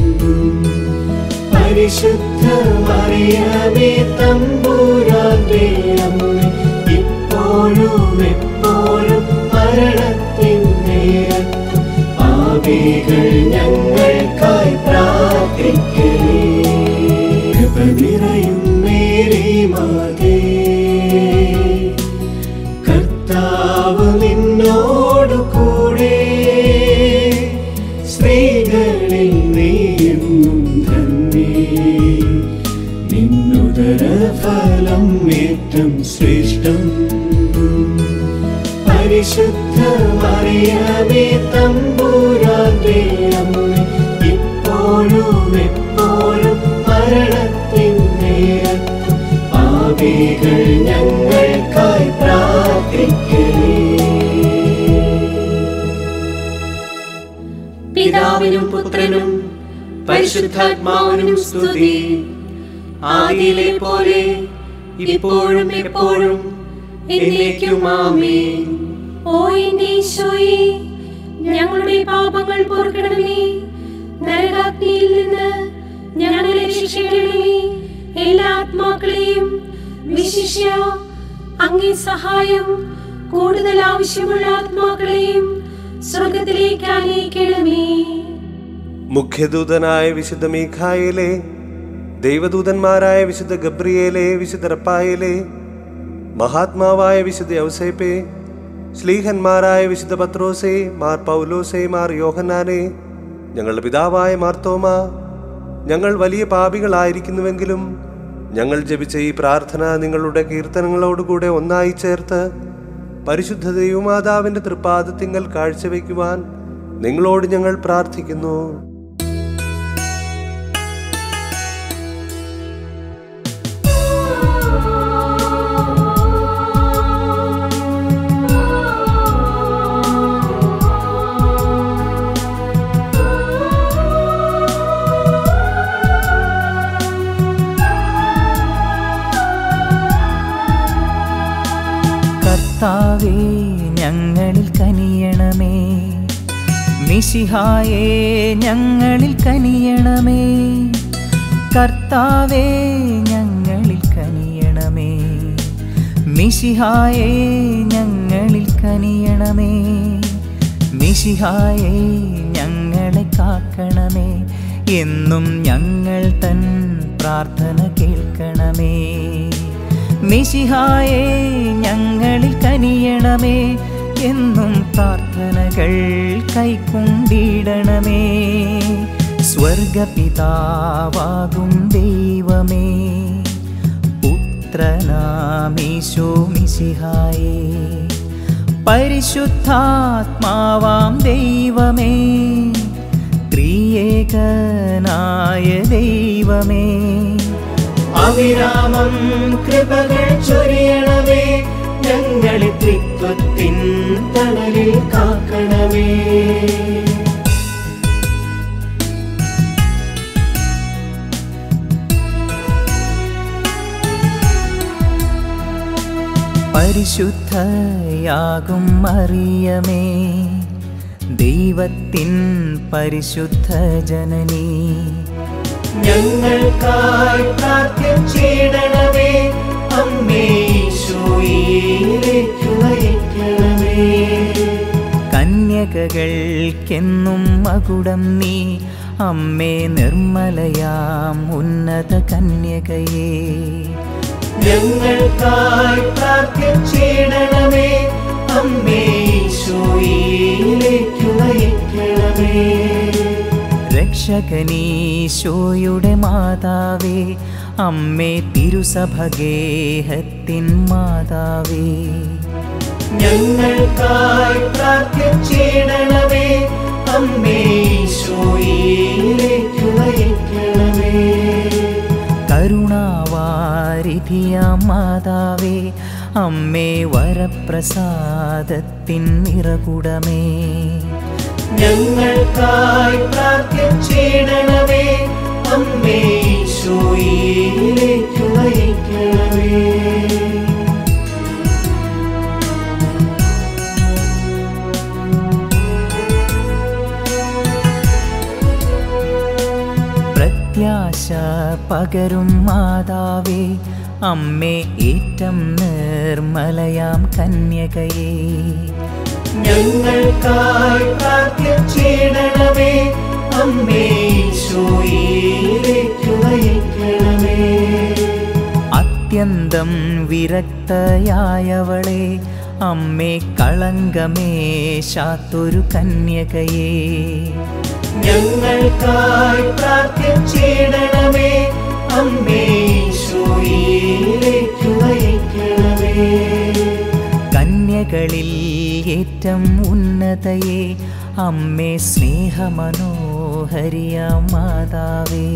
[SPEAKER 10] പരിശുദ്ധ മറിയമേ തമ്പുരാന്റെ അമ്മ ഇപ്പോഴും എപ്പോഴും മരണത്തിൻ നേരത്തും പാപികൾ ഞങ്ങൾക്കായി പ്രാർത്ഥിക്കേ കൃപ നിറയും മേരി മാതേ കർത്താവ് നിന്നോടു കൂടെ സ്ത്രീകളിൽ നീയെന്നും ധന്യേ നിന്നുദര ഫലം ഏറ്റം ശ്രേഷ്ഠം പരിശുദ്ധ മറിയമേ തമ്പുരാന്റെ അമ്മ ഇപ്പോഴും എപ്പോഴും മരണത്തിൻ നേരത്തും പാപികൾ ഞങ്ങൾക്കായി പ്രാർത്ഥിക്കേ
[SPEAKER 9] പിതാവിനും പുത്രനും പരിശുദ്ധാത്മാവിനും സ്തുതി ആദിയിലെ പോലെ ഇപ്പോഴും എപ്പോഴും എന്നേക്കും ആമേൻ
[SPEAKER 8] ഓ എന്റെ ഈശോയെ ഞങ്ങളുടെ പാപങ്ങൾ പൊറുക്കണമേ നരകാഗ്നിയിൽ നിന്ന് ഞങ്ങളെ രക്ഷിക്കണമേ എല്ലാ ആത്മാക്കളെയും വിശിഷ്യ അങ്ങേ സഹായം കൂടുതൽ ആവശ്യമുള്ള ആത്മാക്കളെയും സ്വർഗത്തിലേക്ക് അനയിക്കണമേ
[SPEAKER 5] മുഖ്യദൂതനായ വിശുദ്ധ മീഖായിലെ ദൈവദൂതന്മാരായ വിശുദ്ധ ഗബ്രിയേലെ വിശുദ്ധ റപ്പായിലെ മഹാത്മാവായ വിശുദ്ധ യൗസേപ്പെ ശ്ലീഹന്മാരായ വിശുദ്ധ പത്രോസെ മാർ പൗലോസെ മാർ യോഹന്നാനെ ഞങ്ങളുടെ പിതാവായ മാർത്തോമ ഞങ്ങൾ വലിയ പാപികളായിരിക്കുന്നുവെങ്കിലും ഞങ്ങൾ ജപിച്ച ഈ പ്രാർത്ഥന നിങ്ങളുടെ കീർത്തനങ്ങളോടുകൂടെ ഒന്നായി ചേർത്ത് പരിശുദ്ധ ദൈവമാതാവിന്റെ തൃപ്പാദത്തിങ്കൽ കാഴ്ചവെക്കുവാൻ നിങ്ങളോട് ഞങ്ങൾ പ്രാർത്ഥിക്കുന്നു
[SPEAKER 12] കർത്താവേ ഞങ്ങളിൽ കനിയണമേ മിശിഹായേ ഞങ്ങളിൽ കനിയണമേ കർത്താവേ ഞങ്ങളിൽ കനിയണമേ മിശിഹായേ ഞങ്ങളിൽ കനിയണമേ മിശിഹായേ ഞങ്ങളെ കാക്കണമേ എന്നും ഞങ്ങൾ തൻ പ്രാർത്ഥന കേൾക്കണമേ മിശിഹായേ ഞങ്ങളിൽ കനിയണമേ എന്നും പ്രാർത്ഥനകൾ കൈക്കൊണ്ടിടണമേ സ്വർഗപിതാവാകും ദൈവമേ പുത്രനാമീശോ മിശിഹായേ പരിശുദ്ധാത്മാവാം ദൈവമേ ത്രിയേകനായ ദൈവമേ
[SPEAKER 10] അവിരാമം കൃപകൾ ചൊരിയണമേ ഞങ്ങളെ ത്രിത്വത്തിൻ തണലിൽ കാക്കണമേ
[SPEAKER 12] പരിശുദ്ധയാകും മറിയമേ ദൈവത്തിൻ പരിശുദ്ധ ജനനീ
[SPEAKER 10] ഞങ്ങൾക്കായി പ്രാർത്ഥിച്ചിടണമേ അമ്മേ ഈശോയിലേക്ക് നയിക്കണമേ
[SPEAKER 12] കന്യകകൾക്കെന്നും മകുടം നീ അമ്മേ നിർമ്മലയാം ഉന്നത കന്യകയേ
[SPEAKER 10] ഞങ്ങൾക്കായി പ്രാർത്ഥിച്ചിടണമേ അമ്മേ ഈശോയിലേക്ക് നയിക്കണമേ
[SPEAKER 12] രക്ഷകനീശോയുടെ മാതാവേ അമ്മേ തിരുസഭഗേഹത്തിൻ മാതാവേ
[SPEAKER 10] ഞങ്ങൾക്കായി പ്രാർത്ഥിച്ചിടണമേ അമ്മേ ഈശോയിലേക്ക് നയിക്കണമേ
[SPEAKER 12] കരുണാവാരിധിയാം മാതാവേ അമ്മേ വരപ്രസാദത്തിൻ നിറകുടമേ
[SPEAKER 10] ഞങ്ങൾക്കായി പ്രാർത്ഥിച്ചിടണമേ അമ്മേ ഈശോയിലേക്ക് നയിക്കണമേ
[SPEAKER 12] പ്രത്യാശ പകരും മാതാവേ അമ്മേ ഏറ്റം നിർമ്മലയാം കന്യകയേ
[SPEAKER 10] ഞങ്ങൾക്കായി പ്രാർത്ഥിച്ചിടണമേ അമ്മേ ഈശോയിലേക്ക് നയിക്കണമേ
[SPEAKER 12] അത്യന്തം വിരക്തയായവളെ അമ്മേ കളങ്കമേശാത്തൊരു കന്യകയേ
[SPEAKER 10] ഞങ്ങൾക്കായി പ്രാർത്ഥിച്ചിടണമേ അമ്മേ ഈശോയിലേക്ക് നയിക്കണമേ
[SPEAKER 12] കന്യകളിൽ ഏറ്റം ഉന്നതയെ അമ്മേ സ്നേഹമനോഹരിയാം മാതാവേ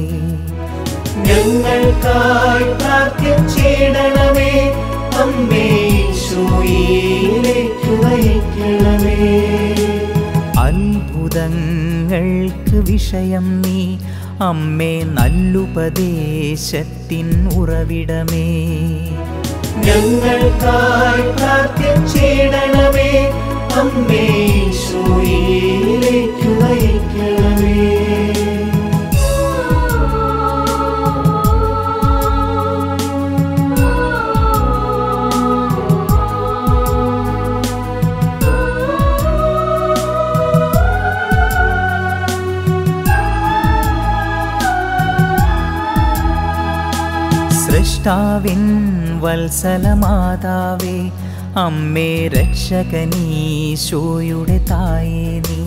[SPEAKER 10] ഞങ്ങൾക്കായി പ്രാർത്ഥിച്ചിടണമേ അമ്മേ ഈശോയിലേക്ക് നയിക്കണമേ
[SPEAKER 12] അത്ഭുതങ്ങൾക്ക് വിഷയം നീ അമ്മേ നല്ലുപദേശത്തിൻ ഉറവിടമേ
[SPEAKER 10] ഞങ്ങൾക്കായി പ്രാർത്ഥിച്ചിടണമേ അമ്മേ ഈശോയിലേക്ക് നയിക്കണമേ
[SPEAKER 12] സൃഷ്ടാവിൻ വത്സലമാതാവേ അമ്മേ രക്ഷകനീശോയുടെ തായേ നീ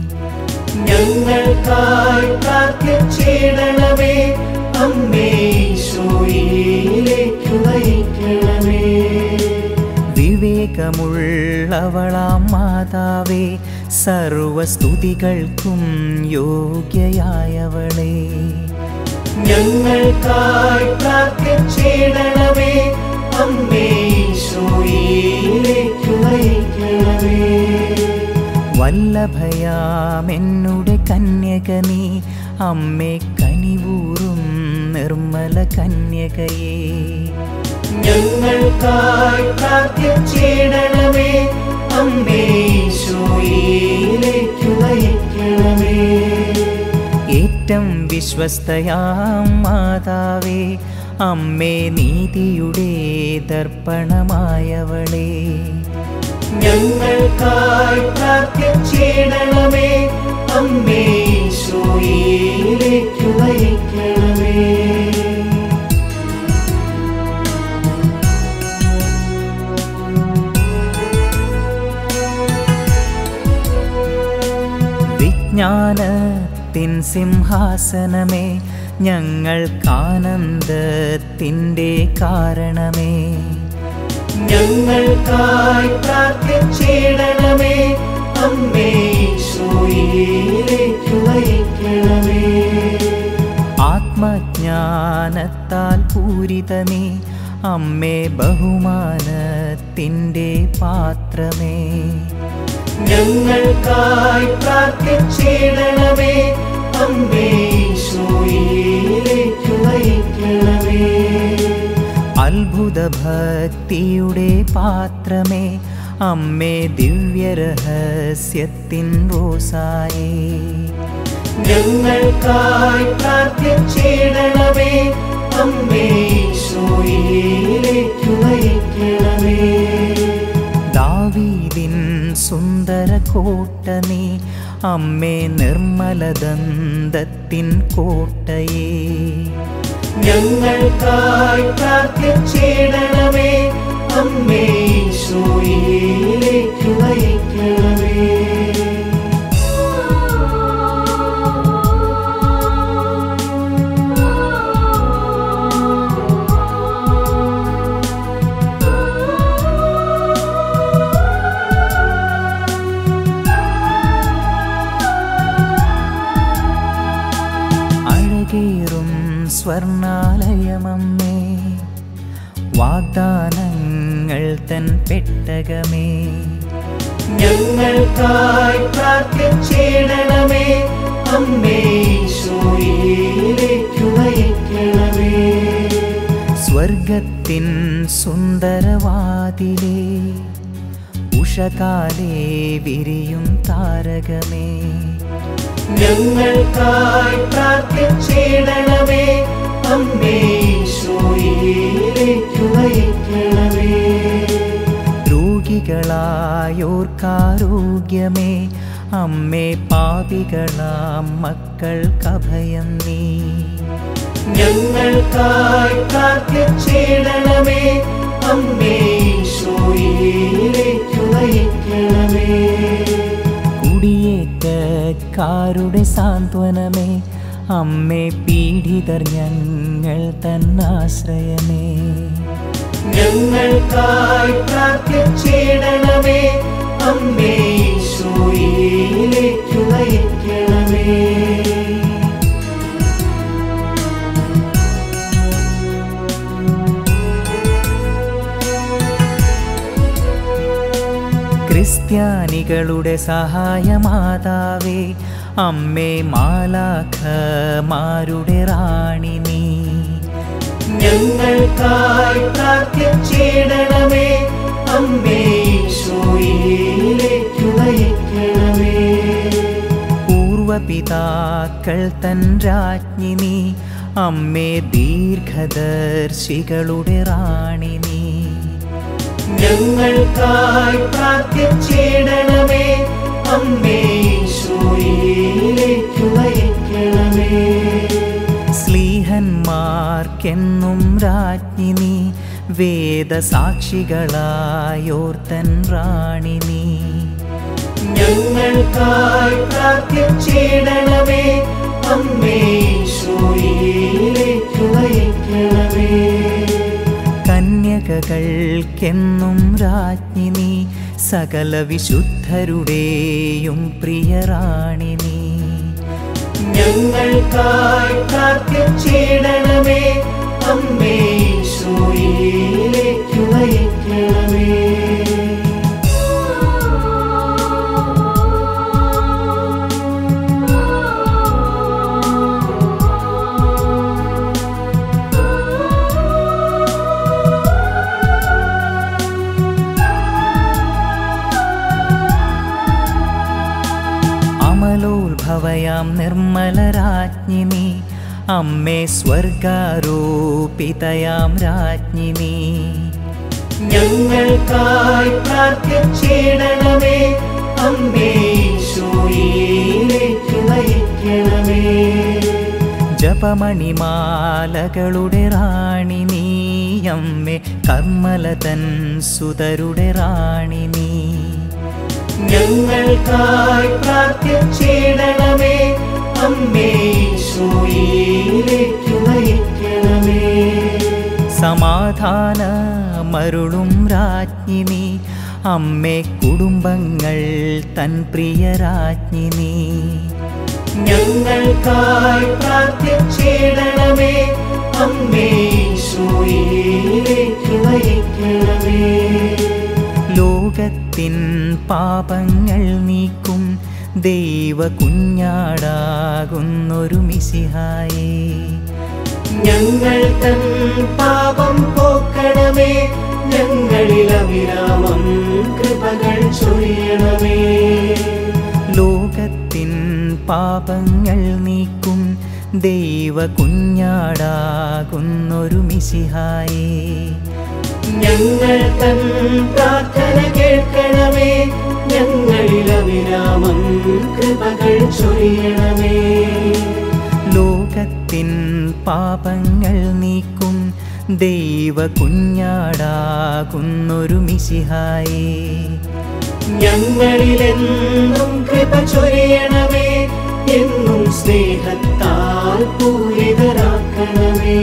[SPEAKER 10] ഞങ്ങൾക്കായി പ്രാർത്ഥിച്ചിടണമേ അമ്മേ ഈശോയിലേക്ക് നയിക്കണമേ
[SPEAKER 12] വിവേകമുള്ളവളാം മാതാവേ സർവസ്തുതികൾക്കും യോഗ്യയായവളേ
[SPEAKER 10] ഞങ്ങൾക്കായി പ്രാർത്ഥിച്ചിടണമേ അമ്മേ ഈശോയിലേക്ക് നയിക്കണമേ
[SPEAKER 12] വല്ലഭയാമെന്നുടെ കന്യക നീ അമ്മേ കനിവൂറും നിർമ്മല കന്യകയേ
[SPEAKER 10] ഞങ്ങൾക്കായി പ്രാർത്ഥിച്ചിടണമേ അമ്മേ ഈശോയിലേക്ക് നയിക്കണമേ
[SPEAKER 12] ഏറ്റം വിശ്വസ്തയാം മാതാവേ അമ്മേ നീതിയുടെ ദർപ്പണമായവളേ
[SPEAKER 10] ഞങ്ങൾക്കായി പ്രാർത്ഥിച്ചിടണമേ അമ്മേ ഈശോയിലേക്ക് നയിക്കണമേ
[SPEAKER 12] വിജ്ഞാനത്തിൻ സിംഹാസനമേ ഞങ്ങൾക്കാനന്ദത്തിൻ്റെ കാരണമേ
[SPEAKER 10] ഞങ്ങൾക്കായി പ്രാർത്ഥിച്ചിടണമേ അമ്മേ ഈശോയിലേക്ക് നയിക്കണമേ
[SPEAKER 12] ആത്മജ്ഞാനത്താൽ പൂരിത നീ അമ്മേ ബഹുമാനത്തിൻ്റെ പാത്രമേ
[SPEAKER 10] ഞങ്ങൾക്കായി പ്രാർത്ഥിച്ചിടണമേ അമ്മേ ഈശോയിലേക്ക് നയിക്കണമേ
[SPEAKER 12] അത്ഭുത ഭക്തിയുടെ പാത്രമേ അമ്മേ ദിവ്യരഹസ്യത്തിൻ റോസായേ
[SPEAKER 10] ഞങ്ങൾക്കായി പ്രാർത്ഥിച്ചിടണമേ അമ്മേ ഈശോയിലേക്ക് നയിക്കണമേ
[SPEAKER 12] ദാവീദിൻ സുന്ദര കോട്ട നീ അമ്മേ നിർമ്മലദന്തത്തിൻ കോട്ടയേ
[SPEAKER 10] ഞങ്ങൾക്കായി പ്രാർത്ഥിച്ചിടണമേ അമ്മേ ഈശോയിലേക്ക് നയിക്കണമേ
[SPEAKER 8] ആ
[SPEAKER 12] വാഗ്ദാനങ്ങൾ തൻ പെട്ടകമേ
[SPEAKER 10] ഞങ്ങൾക്കായി പ്രാർത്ഥിച്ചിടണമേ അമ്മേ ഈശോയിലേക്കു നയിക്കണമേ
[SPEAKER 12] സ്വർഗത്തിൻ സുന്ദരവാതിലേ ഉഷകാലേ വിരിയും താരകമേ
[SPEAKER 10] ഞങ്ങൾക്കായി പ്രാർത്ഥിച്ചിടണമേ അമ്മേ ഈശോയിലേക്കു നയിക്കണമേ
[SPEAKER 12] രോഗികളായോർക്കാരോഗ്യമേ അമ്മേ പാപികളാം മക്കൾക്കഭയം നീ
[SPEAKER 10] ഞങ്ങൾക്കായി പ്രാർത്ഥിച്ചിടണമേ അമ്മേ ഈശോയിലേക്കു നയിക്കണമേ
[SPEAKER 12] കുടിയേറ്റക്കാരുടെ സാന്ത്വനമേ അമ്മേ പീഡിതർ ഞങ്ങൾ തന്നാശ്രയമേ
[SPEAKER 10] ഞങ്ങൾക്കായി പ്രാർത്ഥിച്ചിടണമേ അമ്മേ ഈശോയിലേക്കു നയിക്കണമേ
[SPEAKER 12] ക്രിസ്ത്യാനികളുടെ സഹായമാതാവേ അമ്മേ മാലാഖമാരുടെ റാണി നീ
[SPEAKER 10] ഞങ്ങൾക്കായി പ്രാർത്ഥിച്ചിടണമേ അമ്മേ ഈശോയിലേക്കു നയിക്കണമേ
[SPEAKER 12] പൂർവപിതാക്കൾ തൻ രാജ്ഞി നീ അമ്മേ ദീർഘദർശികളുടെ റാണി നീ
[SPEAKER 10] ഞങ്ങൾക്കായി പ്രാർത്ഥിച്ചിടണമേ അമ്മേ ഈശോയിലേക്കു നയിക്കണമേ
[SPEAKER 12] സ്ലീഹന്മാർക്കെന്നും രാജ്ഞി നീ വേദസാക്ഷികളായോർത്തൻ റാണി നീ
[SPEAKER 10] ഞങ്ങൾക്കായി പ്രാർത്ഥിച്ചിടണമേ അമ്മേ ഈശോയിലേക്കു നയിക്കണമേ
[SPEAKER 12] കന്യകകൾക്കെന്നും രാജ്ഞി നീ സകല വിശുദ്ധരുടെയും പ്രിയറാണി നീ
[SPEAKER 10] ഞങ്ങൾക്കായി പ്രാർത്ഥിച്ചിടണമേ അമ്മേ ഈശോയിലേക്കു നയിക്കണമേ
[SPEAKER 12] അമലോത്ഭവയാം നിർമ്മലരാജ്ഞി നീ അമ്മേ സ്വർഗാരോപിതയാം രാജ്ഞി നീ
[SPEAKER 10] ഞങ്ങൾക്കായി പ്രാർത്ഥിച്ചിടണമേ അമ്മേ ഈശോയിലേക്കു നയിക്കണമേ
[SPEAKER 12] ജപമണിമാലകളുടെ റാണി നീ അമ്മേ കർമ്മലതൻ സുതരുടെ റാണി നീ
[SPEAKER 10] ഞങ്ങൾക്കായി പ്രാർത്ഥിച്ചിടണമേ അമ്മേ ഈശോയിലേക്കു നയിക്കണമേ
[SPEAKER 12] സമാധാന മരുളും രാജ്ഞി നീ അമ്മേ കുടുംബങ്ങൾ തൻ പ്രിയ രാജ്ഞി നീ
[SPEAKER 10] ഞങ്ങൾക്കായി പ്രാർത്ഥിച്ചിടണമേ അമ്മേ ഈശോയിലേക്കു നയിക്കണമേ
[SPEAKER 12] ലോകത്തിൻ പാപങ്ങൾ നീക്കും ദൈവ കുഞ്ഞാടാകുന്നൊരു മിസിഹായേ
[SPEAKER 10] ഞങ്ങൾ തൻ പാപം പോക്കണമേ ഞങ്ങളിൽ അവിരാമം കൃപകൾ ചൊരിയണമേ
[SPEAKER 12] ലോകത്തിൻ പാപങ്ങൾ നീക്കും ദൈവ കുഞ്ഞാടാകുന്നൊരു മിസിഹായേ
[SPEAKER 10] ഞങ്ങൾ തൻ പ്രാർത്ഥന കേൾക്കണമേ ഞങ്ങളിൽ അവിരാമം കൃപകൾ ചൊരിയണമേ
[SPEAKER 12] ലോകത്തിൻ പാപങ്ങൾ നീക്കും ദൈവ കുഞ്ഞാടാകുന്നൊരു മിസിഹായേ
[SPEAKER 10] ഞങ്ങളിലെന്നും കൃപ ചൊരിയണമേ എന്നും സ്നേഹത്താൽ പൂരിതരാക്കണമേ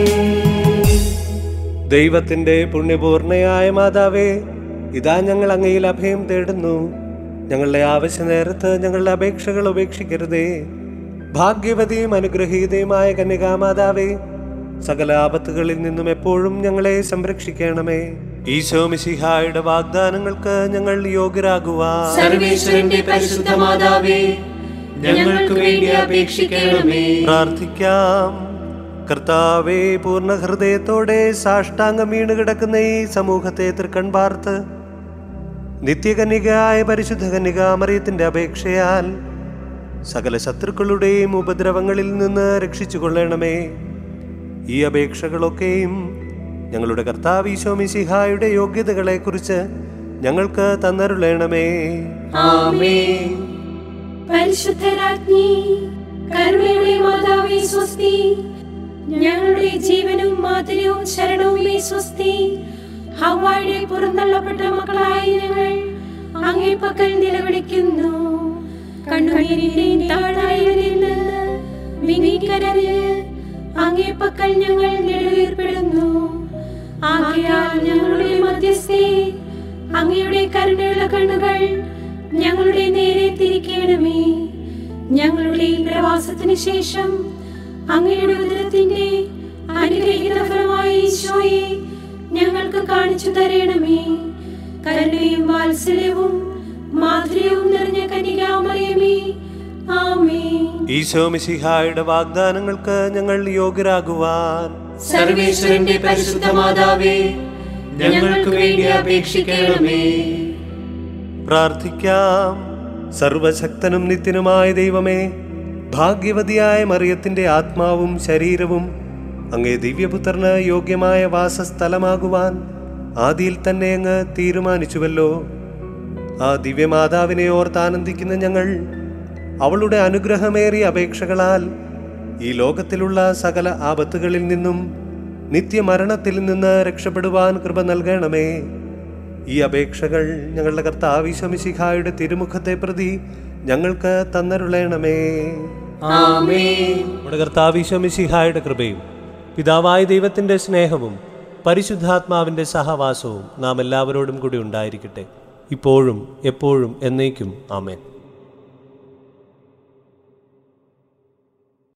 [SPEAKER 5] ദൈവത്തിന്റെ പുണ്യപൂർണയായ മാതാവേ ഇതാ ഞങ്ങൾ അങ്ങയിൽ അഭയം തേടുന്നു ഞങ്ങളുടെ ആവശ്യ നേരത്ത് ഞങ്ങളുടെ അപേക്ഷകൾ ഉപേക്ഷിക്കരുതേ ഭാഗ്യവതിയും അനുഗ്രഹീതയുമായ കന്യകാമാതാവേ സകല ആപത്തുകളിൽ നിന്നും എപ്പോഴും ഞങ്ങളെ സംരക്ഷിക്കണമേ ഈശോ മിശിഹായുടെ വാഗ്ദാനങ്ങൾക്ക് ഞങ്ങൾ യോഗ്യരാകുവാൻ
[SPEAKER 9] സർവേശ്വരന്റെ പരിശുദ്ധ മാതാവേ ഞങ്ങൾക്ക് വേണ്ടി അപേക്ഷിക്കണമേ
[SPEAKER 5] പ്രാർത്ഥിക്കാം കർത്താവെ പൂർണ്ണ ഹൃദയത്തോടെ സാഷ്ടാംഗം വീണ് കിടക്കുന്ന ഈ സമൂഹത്തെ തൃക്കൺ പാർത്ത് നിത്യകന്യകയായ പരിശുദ്ധ കന്യകാമറിയത്തിന്റെ അപേക്ഷയാൽ സകല ശത്രുക്കളുടെയും ഉപദ്രവങ്ങളിൽ നിന്ന് രക്ഷിച്ചു കൊള്ളണമേ ഈ അപേക്ഷകളൊക്കെയും ഞങ്ങളുടെ കർത്താവ് ഈശോമിസിഹായുടെ യോഗ്യതകളെക്കുറിച്ച് ഞങ്ങൾക്ക് തന്നരുളണമേ
[SPEAKER 9] ആമേൻ
[SPEAKER 8] പരിശുദ്ധരാജ്ഞി കരുണയുടെ മാതാവേ സ്വസ്തി ഞങ്ങളുടെ ജീവനും മാതിരിയും ശരണവുമേ സ്വസ്തി ഹവായുടെ പുറന്തള്ളപ്പെട്ട മക്കളായ ഞങ്ങൾ അങ്ങേ പക്കൽ നിലവിളിക്കുന്നു കണ്ണുനീരിന്റെയും താഴ്വരയിൽ നിന്ന് വിനീക്കരഞ്ഞ് അങ്ങേ പക്കൽ ഞങ്ങൾ നെടുവീർപ്പെടുന്നു ആകയാൽ ഞങ്ങളുടെ മധ്യസ്ഥേ അങ്ങയുടെ കരുണയുള്ള കണ്ണുകൾ ഞങ്ങളുടെ നേരെ തിരിക്കണമേ ഞങ്ങളുടെ ഈ പ്രവാസത്തിന് ശേഷം അങ്ങയുടെ ഉദരത്തിന്റെ അനുഗ്രഹീത ഫലമായ ഈശോയെ ഞങ്ങൾക്ക് കാണിച്ചു തരണമേ കരുണയും വാത്സല്യവും മാധുര്യവും നിറഞ്ഞ കനികാമറിയമേ ആമേ
[SPEAKER 5] ഈശോ മിശിഹായുടെ വാഗ്ദാനങ്ങൾക്ക് ഞങ്ങൾ യോഗ്യരാകുവാൻ
[SPEAKER 9] സർവേശ്വരന്റെ പരിശുദ്ധ മാതാവേ ഞങ്ങൾക്ക് വേണ്ടി അപേക്ഷിക്കണമേ
[SPEAKER 5] പ്രാർത്ഥിക്കാം സർവശക്തനും നിത്യനുമായ ദൈവമേ ഭാഗ്യവതിയായ മറിയത്തിന്റെ ആത്മാവും ശരീരവും അങ്ങേ ദിവ്യപുത്രന് യോഗ്യമായ വാസസ്ഥലമാകുവാൻ ആദിയിൽ തന്നെ അങ്ങ് തീരുമാനിച്ചുവല്ലോ ആ ദിവ്യമാതാവിനെ ഓർത്താനന്ദിക്കുന്ന ഞങ്ങൾ അവളുടെ അനുഗ്രഹമേറിയ അപേക്ഷകളാൽ ഈ ലോകത്തിലുള്ള സകല ആപത്തുകളിൽ നിന്നും നിത്യമരണത്തിൽ നിന്ന് രക്ഷപ്പെടുവാൻ കൃപ നൽകണമേ ഈ അപേക്ഷകൾ ഞങ്ങളുടെ കർത്താവിശമിശിഖായുടെ തിരുമുഖത്തെ പ്രതി ഞങ്ങൾക്ക് തന്നരുളണമേ
[SPEAKER 9] ആമേൻ
[SPEAKER 5] നമ്മുടെ കർത്താവിശമിശിഹായുടെ കൃപയും പിതാവായ ദൈവത്തിന്റെ സ്നേഹവും പരിശുദ്ധാത്മാവിന്റെ സഹവാസവും നാം എല്ലാവരോടും കൂടി ഉണ്ടായിരിക്കട്ടെ ഇപ്പോഴും എപ്പോഴും എന്നേക്കും ആമേൻ